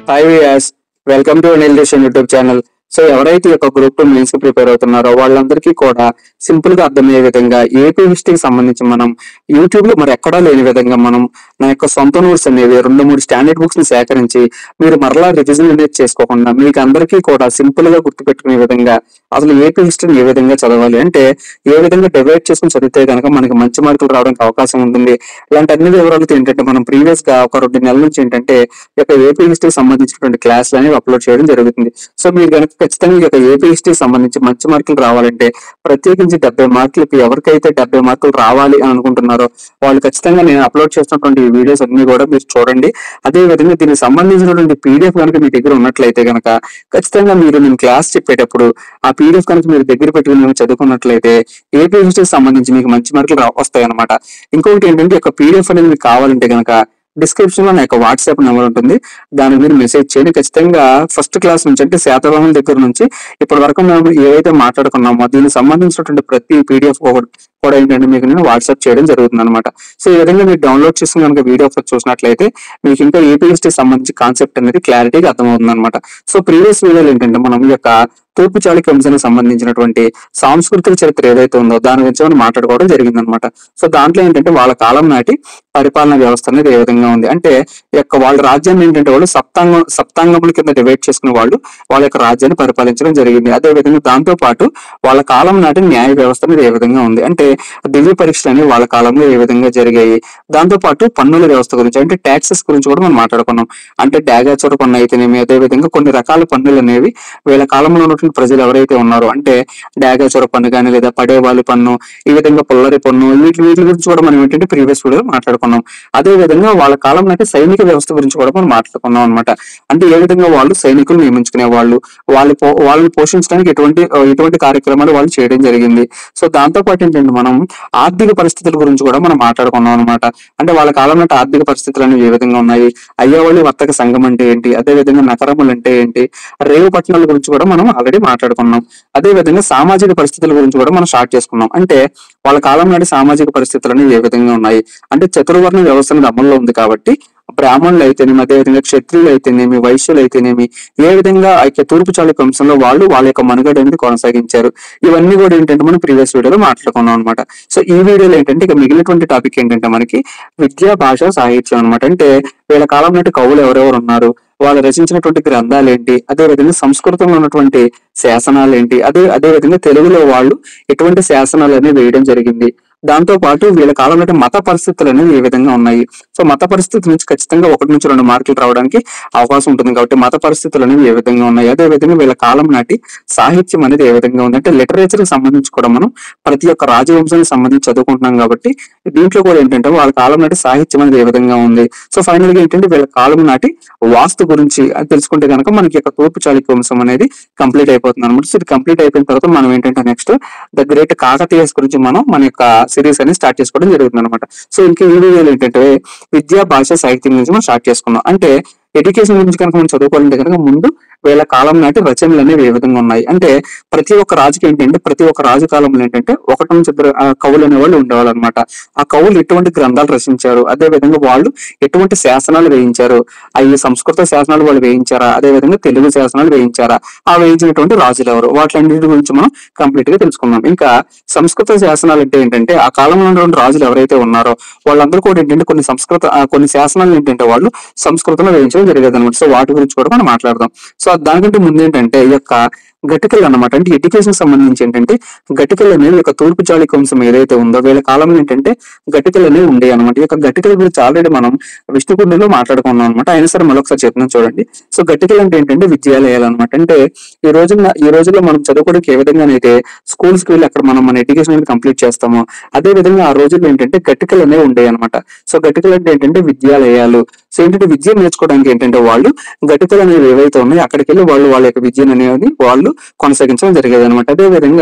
Hi వియాస్ welcome to Anil Desam YouTube channel so ఎవరైతే ఈ యొక్క గ్రూప్ టూ మెయిన్స్ కి ప్రిపేర్ అవుతున్నారో వాళ్ళందరికీ కూడా సింపుల్ గా అర్థమయ్యే విధంగా ఏపీ హిస్టరీకి సంబంధించి మనం యూట్యూబ్ లో మరి ఎక్కడా లేని విధంగా మనం నా యొక్క సొంత నోట్స్ అనేవి రెండు మూడు స్టాండర్డ్ బుక్స్ ని సేకరించి మీరు మరలా రివిజన్ అనేది చేసుకోకుండా మీకు అందరికీ కూడా సింపుల్ గా గుర్తుపెట్టుకునే విధంగా అసలు ఏపీ హిస్టరీని ఏ విధంగా చదవాలి అంటే ఏ విధంగా డివైడ్ చేసుకుని చదివితే కనుక మనకి మంచి మార్కులు రావడానికి అవకాశం ఉంటుంది ఇలాంటి అన్ని వివరాలతో ఏంటంటే మనం ప్రీవియస్ గా ఒక రెండు నెలల నుంచి ఏంటంటే ఈ యొక్క ఏపీ హిస్టరీకి సంబంధించినటువంటి క్లాసులు అనేవి అప్లోడ్ చేయడం జరుగుతుంది సో మీరు కనుక ఖచ్చితంగా ఈ యొక్క ఏపీ హిస్టరీకి సంబంధించి మంచి మార్కులు రావాలంటే ప్రత్యేకించి డెబ్బై మార్కులకి ఎవరికైతే డెబ్బై మార్కులు రావాలి అని అనుకుంటున్నారో వాళ్ళు ఖచ్చితంగా నేను అప్లోడ్ చేస్తున్నటువంటి ఈ వీడియోస్ అన్ని కూడా మీరు చూడండి అదే విధంగా దీనికి సంబంధించినటువంటి పీడిఎఫ్ కనుక మీ దగ్గర ఉన్నట్లయితే కనుక ఖచ్చితంగా మీరు నేను క్లాస్ చెప్పేటప్పుడు ఆ పీడిఎఫ్ కనుక మీరు దగ్గర పెట్టుకుని మీరు చదువుకున్నట్లయితే ఏపీ హిస్టరీకి సంబంధించి మీకు మంచి మార్కులు రా- వస్తాయి అనమాట ఇంకొకటి ఏంటంటే ఈ యొక్క పీడిఎఫ్ అనేది మీకు కావాలంటే కనుక డిస్క్రిప్షన్ లో నా యొక్క వాట్సాప్ నెంబర్ ఉంటుంది దానికి మీరు మెసేజ్ చేయండి ఖచ్చితంగా ఫస్ట్ క్లాస్ నుంచి అంటే శాతవాహనం దగ్గర నుంచి ఇప్పటి వరకు మేము ఏవైతే మాట్లాడుకున్నామో దీనికి సంబంధించినటువంటి ప్రతి పీడిఎఫ్ కూడా ఏంటంటే మీకు నేను వాట్సాప్ చేయడం జరుగుతుంది అనమాట సో ఈ విధంగా మీరు డౌన్లోడ్ చేసుకుని కనుక వీడియో ఒకసారి చూసినట్లయితే మీకు ఇంకా ఏపీఎస్టీ సంబంధించి కాన్సెప్ట్ అనేది క్లారిటీగా అర్థమవుతుంది అనమాట సో ప్రీవియస్ వీడియోలు ఏంటంటే మనం ఈ యొక్క తూర్పు చాళుక్య వంశానికి సంబంధించినటువంటి సాంస్కృతిక చరిత్ర ఏదైతే ఉందో దాని గురించి మనం మాట్లాడుకోవడం జరిగింది అనమాట సో దాంట్లో ఏంటంటే వాళ్ళ కాలం నాటి పరిపాలన వ్యవస్థ అనేది ఏ విధంగా ఉంది అంటే ఈ యొక్క వాళ్ళ రాజ్యాన్ని ఏంటంటే వాళ్ళు సప్తాంగం సప్తాంగముల కింద డివైడ్ చేసుకునే వాళ్ళు వాళ్ళ యొక్క రాజ్యాన్ని పరిపాలించడం జరిగింది అదే విధంగా దాంతో పాటు వాళ్ళ కాలం నాటి న్యాయ వ్యవస్థ అనేది ఏ విధంగా ఉంది అంటే దివ్య పరీక్షలు అనేవి వాళ్ళ కాలంలో ఏ విధంగా జరిగాయి దాంతో పాటు పన్నుల వ్యవస్థ గురించి అంటే ట్యాక్సెస్ గురించి కూడా మనం మాట్లాడుకున్నాం అంటే డాగాచోర పన్ను అయితేనేమి అదే విధంగా కొన్ని రకాల పన్నులు అనేవి వీళ్ళ కాలంలో ఉన్నటువంటి ప్రజలు ఎవరైతే ఉన్నారో అంటే డాగాచోర పన్ను కానీ లేదా పడేవాళ్ళు పన్ను ఈ విధంగా పుల్లరి పన్ను వీటి వీటి గురించి కూడా మనం ఏంటంటే ప్రీవియస్ వీడియో మాట్లాడుకున్నాం అదే విధంగా వాళ్ళ కాలం నాటి సైనిక వ్యవస్థ గురించి కూడా మనం మాట్లాడుకున్నాం అనమాట అంటే ఏ విధంగా వాళ్ళు సైనికులు నియమించుకునే వాళ్ళు వాళ్ళు పో- వాళ్ళని పోషించడానికి ఎటువంటి ఆ, ఎటువంటి కార్యక్రమాలు వాళ్ళు చేయడం జరిగింది సో దాంతో పాటు ఏంటంటే మనం ఆర్థిక పరిస్థితుల గురించి కూడా మనం మాట్లాడుకున్నాం అనమాట అంటే వాళ్ళ కాలం నాటి ఆర్థిక పరిస్థితులు అనేవి ఏ విధంగా ఉన్నాయి అయ్యవాళ్ళి వర్తక సంఘం అంటే ఏంటి అదే విధంగా నగరములు అంటే ఏంటి రేవు పట్టణాల గురించి కూడా మనం ఆల్రెడీ మాట్లాడుకున్నాం అదే విధంగా సామాజిక పరిస్థితుల గురించి కూడా మనం స్టార్ట్ చేసుకున్నాం అంటే వాళ్ళ కాలం నాటి సామాజిక పరిస్థితులు అనేవి ఏ విధంగా ఉన్నాయి అంటే చతుర్వర్ణ వ్యవస్థ అనేది అమల్లో ఉంది కాబట్టి బ్రాహ్మణులు అయితేనేమి అదే విధంగా క్షత్రియులు అయితేనేమి వైశ్యులు అయితేనేమి ఏ విధంగా ఆ యొక్క తూర్పు చాళుక్య వంశంలో వాళ్ళు వాళ్ళ యొక్క మనుగడ అనేది కొనసాగించారు ఇవన్నీ కూడా ఏంటంటే మనం ప్రీవియస్ వీడియోలో మాట్లాడుకున్నాం అనమాట సో ఈ వీడియోలో ఏంటంటే ఇక మిగిలినటువంటి టాపిక్ ఏంటంటే మనకి విద్యా భాష సాహిత్యం అనమాట అంటే వీళ్ళ కాలం నాటి కవులు ఎవరెవరు ఉన్నారు వాళ్ళు రచించినటువంటి గ్రంథాలు ఏంటి అదే విధంగా సంస్కృతంలో ఉన్నటువంటి శాసనాలు ఏంటి అదే అదే విధంగా తెలుగులో వాళ్ళు ఎటువంటి శాసనాలు అనేవి వేయడం జరిగింది దాంతో పాటు వీళ్ళ కాలం నాటి మత పరిస్థితులు అనేవి ఏ విధంగా ఉన్నాయి సో మత పరిస్థితి నుంచి ఖచ్చితంగా ఒకటి నుంచి రెండు మార్కులు రావడానికి అవకాశం ఉంటుంది కాబట్టి మత పరిస్థితులు అనేవి ఏ విధంగా ఉన్నాయి అదే విధంగా వీళ్ళ కాలం నాటి సాహిత్యం అనేది ఏ విధంగా ఉంది అంటే లిటరేచర్ కి సంబంధించి కూడా మనం ప్రతి ఒక్క రాజవంశానికి సంబంధించి చదువుకుంటున్నాం కాబట్టి దీంట్లో కూడా ఏంటంటే వాళ్ళ కాలం నాటి సాహిత్యం అనేది ఏ విధంగా ఉంది సో ఫైనల్ గా ఏంటంటే వీళ్ళ కాలం నాటి వాస్తు గురించి అది తెలుసుకుంటే కనుక మనకి యొక్క తూర్పు చాళుక్య వంశం అనేది కంప్లీట్ అయిపోతుంది అనమాట సో ఇది కంప్లీట్ అయిపోయిన తర్వాత మనం ఏంటంటే నెక్స్ట్ ద గ్రేట్ కాకతీయస్ గురించి మనం మన యొక్క సిరీస్ అనేది స్టార్ట్ చేసుకోవడం జరుగుతుంది అనమాట సో ఇంకా ఈ వీడియోలో ఏంటంటే విద్యా భాష సాహిత్యం గురించి మనం స్టార్ట్ చేసుకున్నాం అంటే ఎడ్యుకేషన్ గురించి కనుక మనం చదువుకోవాలంటే కనుక ముందు వీళ్ళ కాలం నాటి రచనలు అనేవి ఏ విధంగా ఉన్నాయి అంటే ప్రతి ఒక్క రాజుకి ఏంటంటే ప్రతి ఒక్క రాజు కాలంలో ఏంటంటే ఒకటి నుంచి ఇద్దరు ఆ, కవులు అనేవాళ్ళు ఉండేవాళ్ళు అనమాట ఆ కవులు ఎటువంటి గ్రంథాలు రచించారు అదే విధంగా వాళ్ళు ఎటువంటి శాసనాలు వేయించారు అవి సంస్కృత శాసనాలు వాళ్ళు వేయించారా అదే విధంగా తెలుగు శాసనాలు వేయించారా ఆ వేయించినటువంటి రాజులు ఎవరు వాటిలన్నిటి గురించి మనం కంప్లీట్ గా తెలుసుకున్నాం ఇంకా సంస్కృత శాసనాలు అంటే ఏంటంటే ఆ కాలంలో ఉన్నటువంటి రాజులు ఎవరైతే ఉన్నారో వాళ్ళందరూ కూడా ఏంటంటే కొన్ని సంస్కృత ఆ, కొన్ని శాసనాలు ఏంటంటే వాళ్ళు సంస్కృతంలో వేయించడం జరిగేది అనమాట సో వాటి గురించి కూడా మనం మాట్లాడదాం సో దానికంటే ముందు ఏంటంటే ఈ యొక్క గటికలు అన్నమాట అంటే ఎడ్యుకేషన్ సంబంధించి ఏంటంటే గటికలు అనేవి ఈ యొక్క తూర్పు చాళుక్య వంశం ఏదైతే ఉందో వీళ్ళ కాలంలో ఏంటంటే గటికలు అనేవి ఉండేవి అనమాట ఈ యొక్క గటికల గురించి ఆల్రెడీ మనం విష్ణుకుండలో మాట్లాడుకున్నాం అనమాట అయినా సరే మరొకసారి చెప్తున్నాం చూడండి సో గట్టికలు అంటే ఏంటంటే విద్యాలయాలు అనమాట అంటే ఈ రోజున ఈ రోజుల్లో మనం చదువుకోవడానికి ఏ విధంగానైతే స్కూల్స్ కి వెళ్ళి అక్కడ మనం మన ఎడ్యుకేషన్ అనేది కంప్లీట్ చేస్తామో అదే విధంగా ఆ రోజుల్లో ఏంటంటే గట్టికలు అనేవి ఉండేవి అనమాట సో గట్టికలు అంటే ఏంటంటే విద్యాలయాలు సో ఏంటంటే విద్య నేర్చుకోవడానికి ఏంటంటే వాళ్ళు గట్టికలు అనేవి ఏవైతే ఉన్నాయో అక్కడికి వెళ్ళి వాళ్ళు వాళ్ళ యొక్క విద్యను అనేది వాళ్ళు కొనసాగించడం జరిగేది అనమాట అదే విధంగా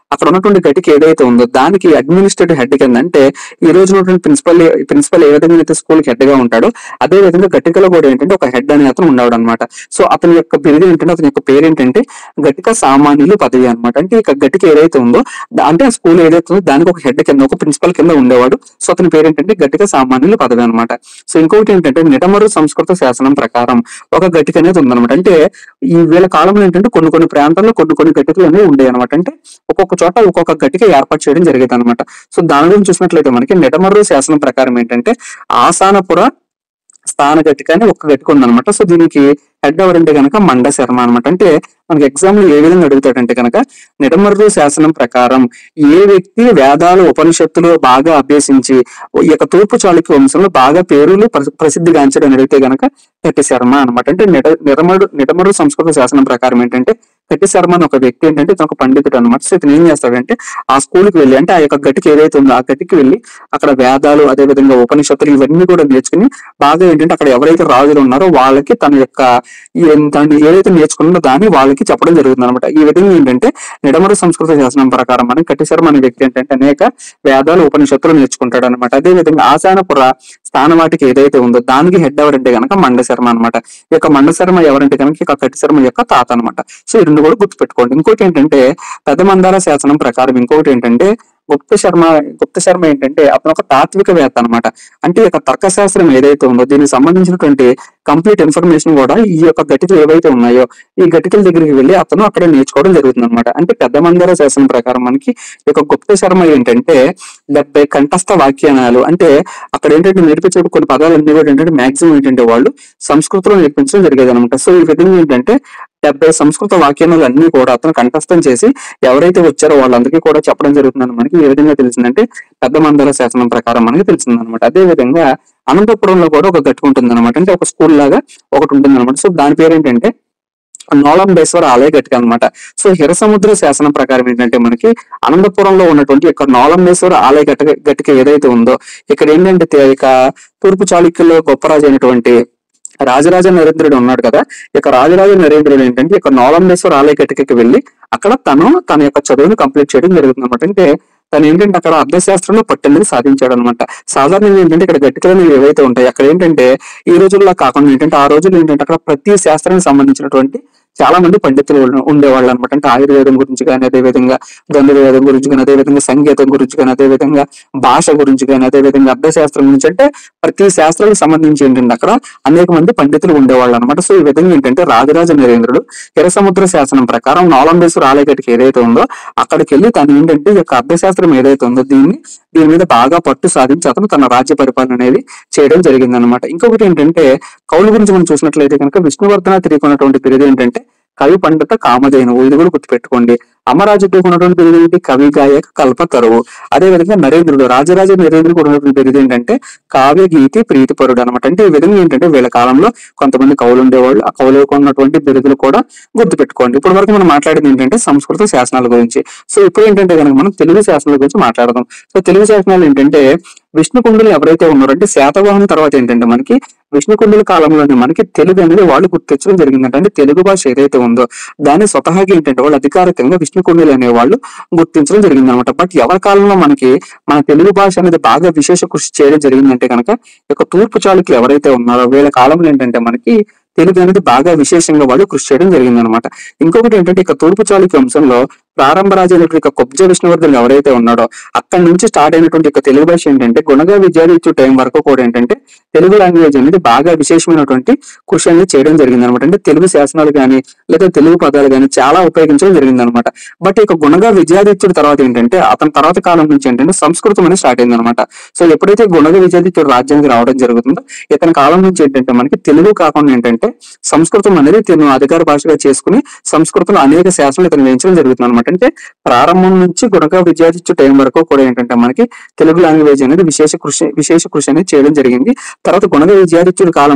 అక్కడ ఉన్నటువంటి గటికి ఏదైతే ఉందో దానికి అడ్మినిస్ట్రేటివ్ హెడ్ కింద అంటే ఈ రోజు ఉన్నటువంటి ప్రిన్సిపల్ ప్రిన్సిపల్ ఏ విధంగా అయితే స్కూల్ కి హెడ్ గా ఉంటాడో అదే విధంగా గట్టికలో కూడా ఏంటంటే ఒక హెడ్ అనే అతను ఉండేవాడు అనమాట సో అతని యొక్క బిరుదు ఏంటంటే అతని యొక్క పేరు ఏంటంటే గట్టిక సామాన్యులు పదవి అనమాట అంటే ఇక గట్టిక ఏదైతే ఉందో దా- అంటే ఆ స్కూల్ ఏదైతే ఉందో దానికి ఒక హెడ్ కింద ఒక ప్రిన్సిపల్ కింద ఉండేవాడు సో అతని పేరు ఏంటంటే గట్టిక సామాన్యులు పదవి అనమాట సో ఇంకొకటి ఏంటంటే నిడమరు సంస్కృత శాసనం ప్రకారం ఒక గట్టిక అనేది ఉందన్నమాట అంటే ఈ వీళ్ళ కాలంలో ఏంటంటే కొన్ని కొన్ని ప్రాంతాల్లో కొన్ని కొన్ని గట్టికలు అనేవి ఉండేవి అనమాట అంటే ఒక్కొక్క చోట ఒక్కొక్క గట్టిక ఏర్పాటు చేయడం జరిగేది అనమాట సో దాని గురించి చూసినట్లయితే మనకి నిడమర్రు శాసనం ప్రకారం ఏంటంటే ఆసానపుర స్థాన గట్టిక అని ఒక గట్టిక ఉందన్నమాట సో దీనికి హెడ్ ఎవరంటే కనుక మండ శర్మ అనమాట అంటే మనకి ఎగ్జామ్ లో ఏ విధంగా అడుగుతాడంటే కనుక నిడమర్రు శాసనం ప్రకారం ఏ వ్యక్తి వేదాలు ఉపనిషత్తులు బాగా అభ్యసించి ఈ యొక్క తూర్పు చాళుక్య వంశంలో బాగా పేరులు ప్రసి- ప్రసిద్ధిగాంచాడు అని అడిగితే గనక కట్టి శర్మ అనమాట అంటే నిడ నిడమరు నిడమరు సంస్కృత శాసనం ప్రకారం ఏంటంటే కట్టి శర్మ అని ఒక వ్యక్తి ఏంటంటే ఇతను ఒక పండితుడు అనమాట సో ఇతను ఏం చేస్తాడంటే ఆ స్కూల్కి వెళ్ళి అంటే ఆ యొక్క గట్టికి ఏదైతే ఉందో ఆ గట్టికి వెళ్ళి అక్కడ వేదాలు అదే విధంగా ఉపనిషత్తులు ఇవన్నీ కూడా నేర్చుకుని బాగా ఏంటంటే అక్కడ ఎవరైతే రాజులు ఉన్నారో వాళ్ళకి తన యొక్క ఈ దాన్ని ఏదైతే నేర్చుకున్నారో దాన్ని వాళ్ళకి చెప్పడం జరుగుతుంది అనమాట ఈ విధంగా ఏంటంటే నిడమరు సంస్కృత శాసనం ప్రకారం మనం కట్టి శర్మ అనే వ్యక్తి ఏంటంటే అనేక వేదాలు ఉపనిషత్తులు నేర్చుకుంటాడు అనమాట అదే విధంగా ఆశానపుర స్థానవాటికి ఏదైతే ఉందో దానికి హెడ్ ఎవరంటే కనుక మండ శర్మ అనమాట ఈ యొక్క మండ శర్మ ఎవరంటే కనుక ఇక కట్టి శర్మ యొక్క తాత అనమాట సో ఈ రెండు కూడా గుర్తుపెట్టుకోండి ఇంకోటి ఏంటంటే పెద్ద మందార శాసనం ప్రకారం ఇంకొకటి ఏంటంటే గుప్త శర్మ గుప్త శర్మ ఏంటంటే అతను ఒక తాత్వికవేత్త అనమాట అంటే ఈ యొక్క తర్కశాస్త్రం ఏదైతే ఉందో దీనికి సంబంధించినటువంటి కంప్లీట్ ఇన్ఫర్మేషన్ కూడా ఈ యొక్క గట్టికలు ఏవైతే ఉన్నాయో ఈ గట్టికల దగ్గరికి వెళ్ళి అతను అక్కడ నేర్చుకోవడం జరుగుతుంది అనమాట అంటే పెద్ద మందార శాసనం ప్రకారం మనకి ఈ యొక్క గుప్త శర్మ ఏంటంటే డెబ్బై కంఠస్థ వాక్యానాలు అంటే అక్కడ ఏంటంటే నేర్పించే కొన్ని పదాలు అన్ని కూడా ఏంటంటే మాక్సిమం ఏంటంటే వాళ్ళు సంస్కృతిలో నేర్పించడం జరిగేది అనమాట సో ఈ విధంగా ఏంటంటే డెబ్బై సంస్కృత వాక్యాలు అన్ని కూడా అతను కంఠస్థం చేసి ఎవరైతే వచ్చారో వాళ్ళందరికీ కూడా చెప్పడం జరుగుతుందని మనకి ఏ విధంగా తెలిసిందంటే పెద్ద మందల శాసనం ప్రకారం మనకి తెలిసింది అనమాట అదే విధంగా అనంతపురంలో కూడా ఒక గట్టు ఉంటుంది అనమాట అంటే ఒక స్కూల్ లాగా ఒకటి ఉంటుంది అనమాట సో దాని పేరు ఏంటంటే నోలంబేశ్వర ఆలయ గట్టిక అనమాట సో హిరసముద్ర శాసనం ప్రకారం ఏంటంటే మనకి అనంతపురంలో ఉన్నటువంటి యొక్క నోలంబేశ్వర ఆలయ గట్టిక గట్టిక ఏదైతే ఉందో ఇక్కడ ఏంటంటే తే- ఇక తూర్పు చాళుక్యుల్లో గొప్ప రాజు అయినటువంటి రాజరాజ నరేంద్రుడు ఉన్నాడు కదా ఇక రాజరాజ నరేంద్రుడు ఏంటంటే ఇక నోలంబేశ్వర ఆలయ గట్టికకి వెళ్ళి అక్కడ తను తన యొక్క చదువుని కంప్లీట్ చేయడం జరుగుతుంది అనమాట అంటే తను ఏంటంటే అక్కడ అర్థశాస్త్రంలో పట్టెల్ని సాధించాడు అనమాట సాధారణంగా ఏంటంటే ఇక్కడ గట్టికలు అనేవి ఏవైతే ఉంటాయి అక్కడ ఏంటంటే ఈ రోజుల్లో కాకుండా ఏంటంటే ఆ రోజుల్లో ఏంటంటే అక్కడ ప్రతి శాస్త్రానికి సంబంధించినటువంటి చాలా మంది పండితులు ఉన్న- ఉండేవాళ్ళు అనమాట అంటే ఆయుర్వేదం గురించి కానీ అదే విధంగా ధనుర్వేదం గురించి కానీ అదే విధంగా సంగీతం గురించి కానీ అదే విధంగా భాష గురించి కానీ అదే విధంగా అర్థశాస్త్రం గురించి అంటే ప్రతి శాస్త్రానికి సంబంధించి ఏంటంటే అక్కడ అనేక మంది పండితులు ఉండేవాళ్ళు అనమాట సో ఈ విధంగా ఏంటంటే రాజరాజ నరేంద్రుడు ఎర్రసముద్ర శాసనం ప్రకారం నోలంబేశ్వర ఆలయగటికి ఏదైతే ఉందో అక్కడికి వెళ్ళి తను ఏంటంటే ఈ యొక్క అర్థశాస్త్రం ఏదైతే ఉందో దీన్ని దీని మీద బాగా పట్టు సాధించి అతను తన రాజ్య పరిపాలన అనేది చేయడం జరిగింది అనమాట ఇంకొకటి ఏంటంటే కౌలు గురించి మనం చూసినట్లయితే కనుక విష్ణువర్ధన తిరిగి ఉన్నటువంటి బిరుదు ఏంటంటే కవి పండిత కామధేనువు ఇది కూడా గుర్తుపెట్టుకోండి అమరాజుకు ఉన్నటువంటి బిరుదు ఏంటి కవి గాయక కల్పతరువు అదే విధంగా నరేంద్రుడు రాజరాజ నరేంద్రుడు కూడా ఉన్నటువంటి బిరుదు ఏంటంటే కావ్య గీతి ప్రీతిపరుడు అనమాట అంటే ఈ విధంగా ఏంటంటే వీళ్ళ కాలంలో కొంతమంది కవులు ఉండేవాళ్ళు ఆ కవులకు ఉన్నటువంటి బిరుదులు కూడా గుర్తుపెట్టుకోండి ఇప్పటి వరకు మనం మాట్లాడింది ఏంటంటే సంస్కృత శాసనాల గురించి సో ఇప్పుడు ఏంటంటే కనుక మనం తెలుగు శాసనాల గురించి మాట్లాడదాం సో తెలుగు శాసనాలు ఏంటంటే విష్ణుకుండులు ఎవరైతే ఉన్నారో అంటే శాతవాహనం తర్వాత ఏంటంటే మనకి విష్ణుకుండుల కాలంలోనే మనకి తెలుగు అనేది వాళ్ళు గుర్తించడం జరిగిందంట అంటే తెలుగు భాష ఏదైతే ఉందో దాన్ని స్వతహాగా ఏంటంటే వాళ్ళు అధికారికంగా విష్ణుకుండులు అనే వాళ్ళు గుర్తించడం జరిగింది అనమాట బట్ ఎవరి కాలంలో మనకి మన తెలుగు భాష అనేది బాగా విశేష కృషి చేయడం జరిగిందంటే కనుక ఈ యొక్క తూర్పు చాళుక్యులు ఎవరైతే ఉన్నారో వీళ్ళ కాలంలో ఏంటంటే మనకి తెలుగు అనేది బాగా విశేషంగా వాళ్ళు కృషి చేయడం జరిగింది అనమాట ఇంకొకటి ఏంటంటే ఇక తూర్పు చాళుక్య వంశంలో ప్రారంభ రాజు అయినటువంటి ఇక కొబ్జ విష్ణువర్ధన్ ఎవరైతే ఉన్నాడో అక్కడి నుంచి స్టార్ట్ అయినటువంటి ఇక తెలుగు భాష ఏంటంటే గుణగా విద్యాలు ఇచ్చే టైం వరకు కూడా ఏంటంటే తెలుగు లాంగ్వేజ్ అనేది బాగా విశేషమైనటువంటి కృషి అనేది చేయడం జరిగింది అనమాట అంటే తెలుగు శాసనాలు కానీ లేదా తెలుగు పదాలు కానీ చాలా ఉపయోగించడం జరిగింది అనమాట బట్ ఇక గుణగా విజయాదిత్యుడు తర్వాత ఏంటంటే అతని తర్వాత కాలం నుంచి ఏంటంటే సంస్కృతం అనేది స్టార్ట్ అయింది అనమాట సో ఎప్పుడైతే గుణగ విజయాదిత్యుడు రాజ్యానికి రావడం జరుగుతుందో ఇతని కాలం నుంచి ఏంటంటే మనకి తెలుగు కాకుండా ఏంటంటే సంస్కృతం అనేది తను అధికార భాషగా చేసుకుని సంస్కృతంలో అనేక శాసనాలు ఇతను వేయించడం జరుగుతుంది అనమాట అంటే ప్రారంభం నుంచి గుణక విద్యార్థి టైం వరకు కూడా ఏంటంటే మనకి తెలుగు లాంగ్వేజ్ అనేది విశేష కృషి విశేష కృషి అనేది చేయడం జరిగింది తర్వాత గుణగ విద్యార్థిత్యుడి కాలం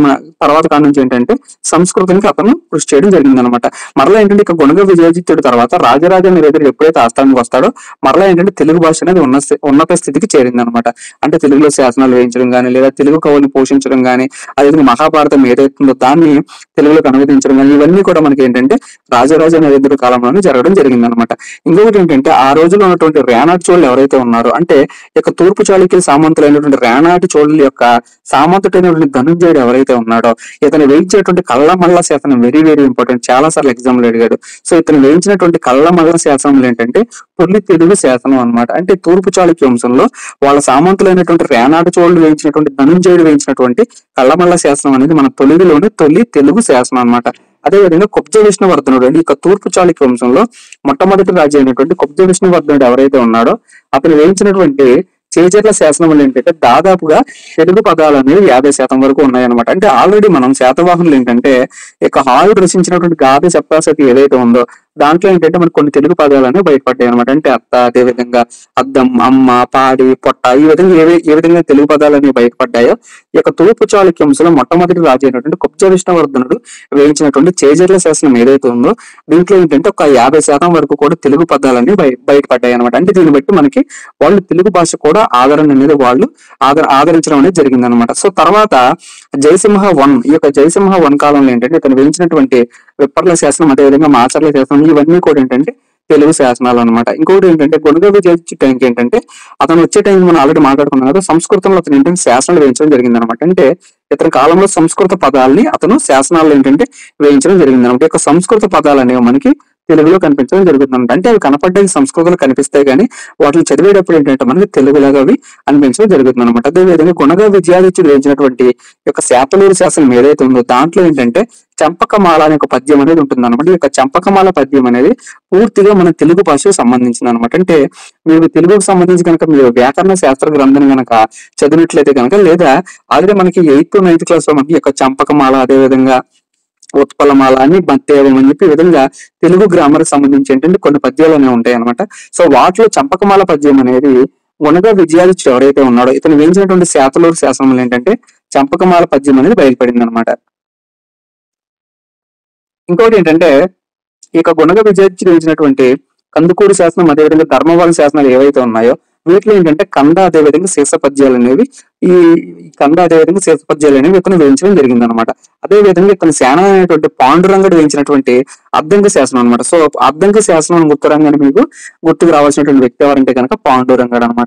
తర్వాత కాడ నుంచి ఏంటంటే సంస్కృతానికి అతను కృషి చేయడం జరిగింది అనమాట మరలా ఏంటంటే ఇక గుణగ విజయజిత్తుడి తర్వాత రాజరాజ నిరేతుడు ఎప్పుడైతే ఆస్థానానికి వస్తాడో మరలా ఏంటంటే తెలుగు భాష అనేది ఉన్న స్థి- ఉన్నత స్థితికి చేరింది అనమాట అంటే తెలుగులో శాసనాలు వేయించడం కానీ లేదా తెలుగు కవుల్ని పోషించడం కానీ అదేవిధంగా మహాభారతం ఏదైతుందో దాన్ని తెలుగులోకి అనువదించడం కానీ ఇవన్నీ కూడా మనకి ఏంటంటే రాజరాజ నరేంద్రుడి కాలంలోనే జరగడం జరిగింది అనమాట ఇంకొకటి ఏంటంటే ఆ రోజుల్లో ఉన్నటువంటి రేనాటి చోళులు ఎవరైతే ఉన్నారో అంటే ఇక తూర్పు చాళుక్యుల సామంతులైనటువంటి రేనాటి చోళుల యొక్క సామంతుడైనటువంటి ధనుంజయుడు ఎవరైతే ఉన్నాడో ఇతను వేయించేటువంటి కళ్ళమల్ల శాసనం వెరీ వెరీ ఇంపార్టెంట్ చాలా సార్లు ఎగ్జామ్ లో అడిగాడు సో ఇతను వేయించినటువంటి కళ్ళమల్ల శాసనం ఏంటంటే తొలి తెలుగు శాసనం అన్నమాట అంటే తూర్పు చాళుక్య వంశంలో వాళ్ళ సామంతులైనటువంటి రేనాటి చోళులు వేయించినటువంటి ధనుంజయుడు వేయించినటువంటి కళ్ళమల్ల శాసనం అనేది మన తొలిలోని తొలి తెలుగు శాసనం అన్నమాట అదే విధంగా కుబ్జ విష్ణువర్ధనుడు అంటే ఇక తూర్పు చాళుక్య వంశంలో మొట్టమొదటి రాజు అయినటువంటి కుబ్జ విష్ణువర్ధనుడు ఎవరైతే ఉన్నాడో అతను వేయించినటువంటి చేజర్ల శాసనములు ఏంటంటే దాదాపుగా తెలుగు పదాలు అనేవి యాభై శాతం వరకు ఉన్నాయన్నమాట అంటే ఆల్రెడీ మనం శాతవాహనులు ఏంటంటే ఇక హాలుడు రచించినటువంటి గాథ సప్తాసతి ఏదైతే ఉందో దాంట్లో ఏంటంటే మనకు కొన్ని తెలుగు పదాలు అనేవి బయటపడ్డాయి అనమాట అంటే అత్త అదే విధంగా అద్దం అమ్మ పాడి పొట్ట ఈ విధంగా ఏ ఏ విధంగా తెలుగు పదాలు అనేవి బయటపడ్డాయో ఈ యొక్క తూర్పు చాళుక్యంశంలో మొట్టమొదటి రాజు అయినటువంటి కుబ్జ విష్ణువర్ధనుడు వేయించినటువంటి చేజర్ల శాసనం ఏదైతే ఉందో దీంట్లో ఏంటంటే ఒక యాభై శాతం వరకు కూడా తెలుగు పదాలన్నీ బయ బయటపడ్డాయి అనమాట అంటే దీన్ని బట్టి మనకి వాళ్ళు తెలుగు భాష కూడా ఆదరణ అనేది వాళ్ళు ఆదర ఆదరించడం అనేది జరిగింది అనమాట సో తర్వాత జయసింహ వన్ ఈ యొక్క జయసింహ వన్ కాలంలో ఏంటంటే ఇతను వేయించినటువంటి విప్పర్ల శాసనం అదేవిధంగా మాచర్ల శాసనం ఇవన్నీ కూడా ఏంటంటే తెలుగు శాసనాలు అనమాట ఇంకొకటి ఏంటంటే గొనుగ విజయించే టైంకి ఏంటంటే అతను వచ్చే టైం మనం ఆల్రెడీ మాట్లాడుకున్నాం కదా సంస్కృతంలో అతను ఏంటంటే శాసనాలు వేయించడం జరిగింది అనమాట అంటే ఇతని కాలంలో సంస్కృత పదాలని అతను శాసనాల్లో ఏంటంటే వేయించడం జరిగింది అనమాట ఈ యొక్క సంస్కృత పదాలు అనేవి మనకి తెలుగులో కనిపించడం జరుగుతుంది అంటే అవి కనపడ్డాయి సంస్కృతంలో కనిపిస్తాయి కానీ వాటిని చదివేటప్పుడు ఏంటంటే మనకి తెలుగులాగా అవి అనిపించడం జరుగుతుంది అనమాట అదే విధంగా గుణగా విద్యాదిత్యుడు వేయించినటువంటి ఈ యొక్క శాతలూరు శాసనం ఏదైతే ఉందో దాంట్లో ఏంటంటే చంపకమాల అనే ఒక పద్యం అనేది ఉంటుంది అనమాట ఈ యొక్క చంపకమాల పద్యం అనేది పూర్తిగా మన తెలుగు భాషకు సంబంధించింది అనమాట అంటే మీరు తెలుగుకు సంబంధించి కనుక మీరు వ్యాకరణ శాస్త్ర గ్రంథం కనుక చదివినట్లయితే కనుక లేదా ఆల్రెడీ మనకి ఎయిత్ నైన్త్ క్లాస్ లో మనకి ఈ యొక్క చంపకమాల అదే విధంగా ఉత్పలమాల అని మత్తేవం అని చెప్పి ఈ విధంగా తెలుగు గ్రామర్ సంబంధించి ఏంటంటే కొన్ని పద్యాలు అనేవి ఉంటాయి అనమాట సో వాటిలో చంపకమాల పద్యం అనేది గుణగా విజయాదిత్యుడు ఎవరైతే ఉన్నాడో ఇతను వేయించినటువంటి శాతలూరు శాసనములు ఏంటంటే చంపకమాల పద్యం అనేది బయలుపడింది అనమాట ఇంకోటి ఏంటంటే ఈ యొక్క గుణగ విజయాదిత్యుడు వేయించినటువంటి కందుకూరు శాసనం అదేవిధంగా ధర్మవరం శాసనాలు ఏవైతే ఉన్నాయో వీటిలో ఏంటంటే కంద అదేవిధంగా శీర్ష పద్యాలు అనేవి ఈ ఈ కంద అదేవిధంగా శీర్ష పద్యాలు అనేవి ఇతను వేయించడం జరిగింది అనమాట అదే విధంగా ఇతను శాన అనేటువంటి పాండురంగడు వేయించినటువంటి అద్దంక శాసనం అనమాట సో అద్దంక శాసనం గుర్తురంగానే మీకు గుర్తుకు రావాల్సినటువంటి వ్యక్తి ఎవరంటే కనుక పాండురంగడు అనమాట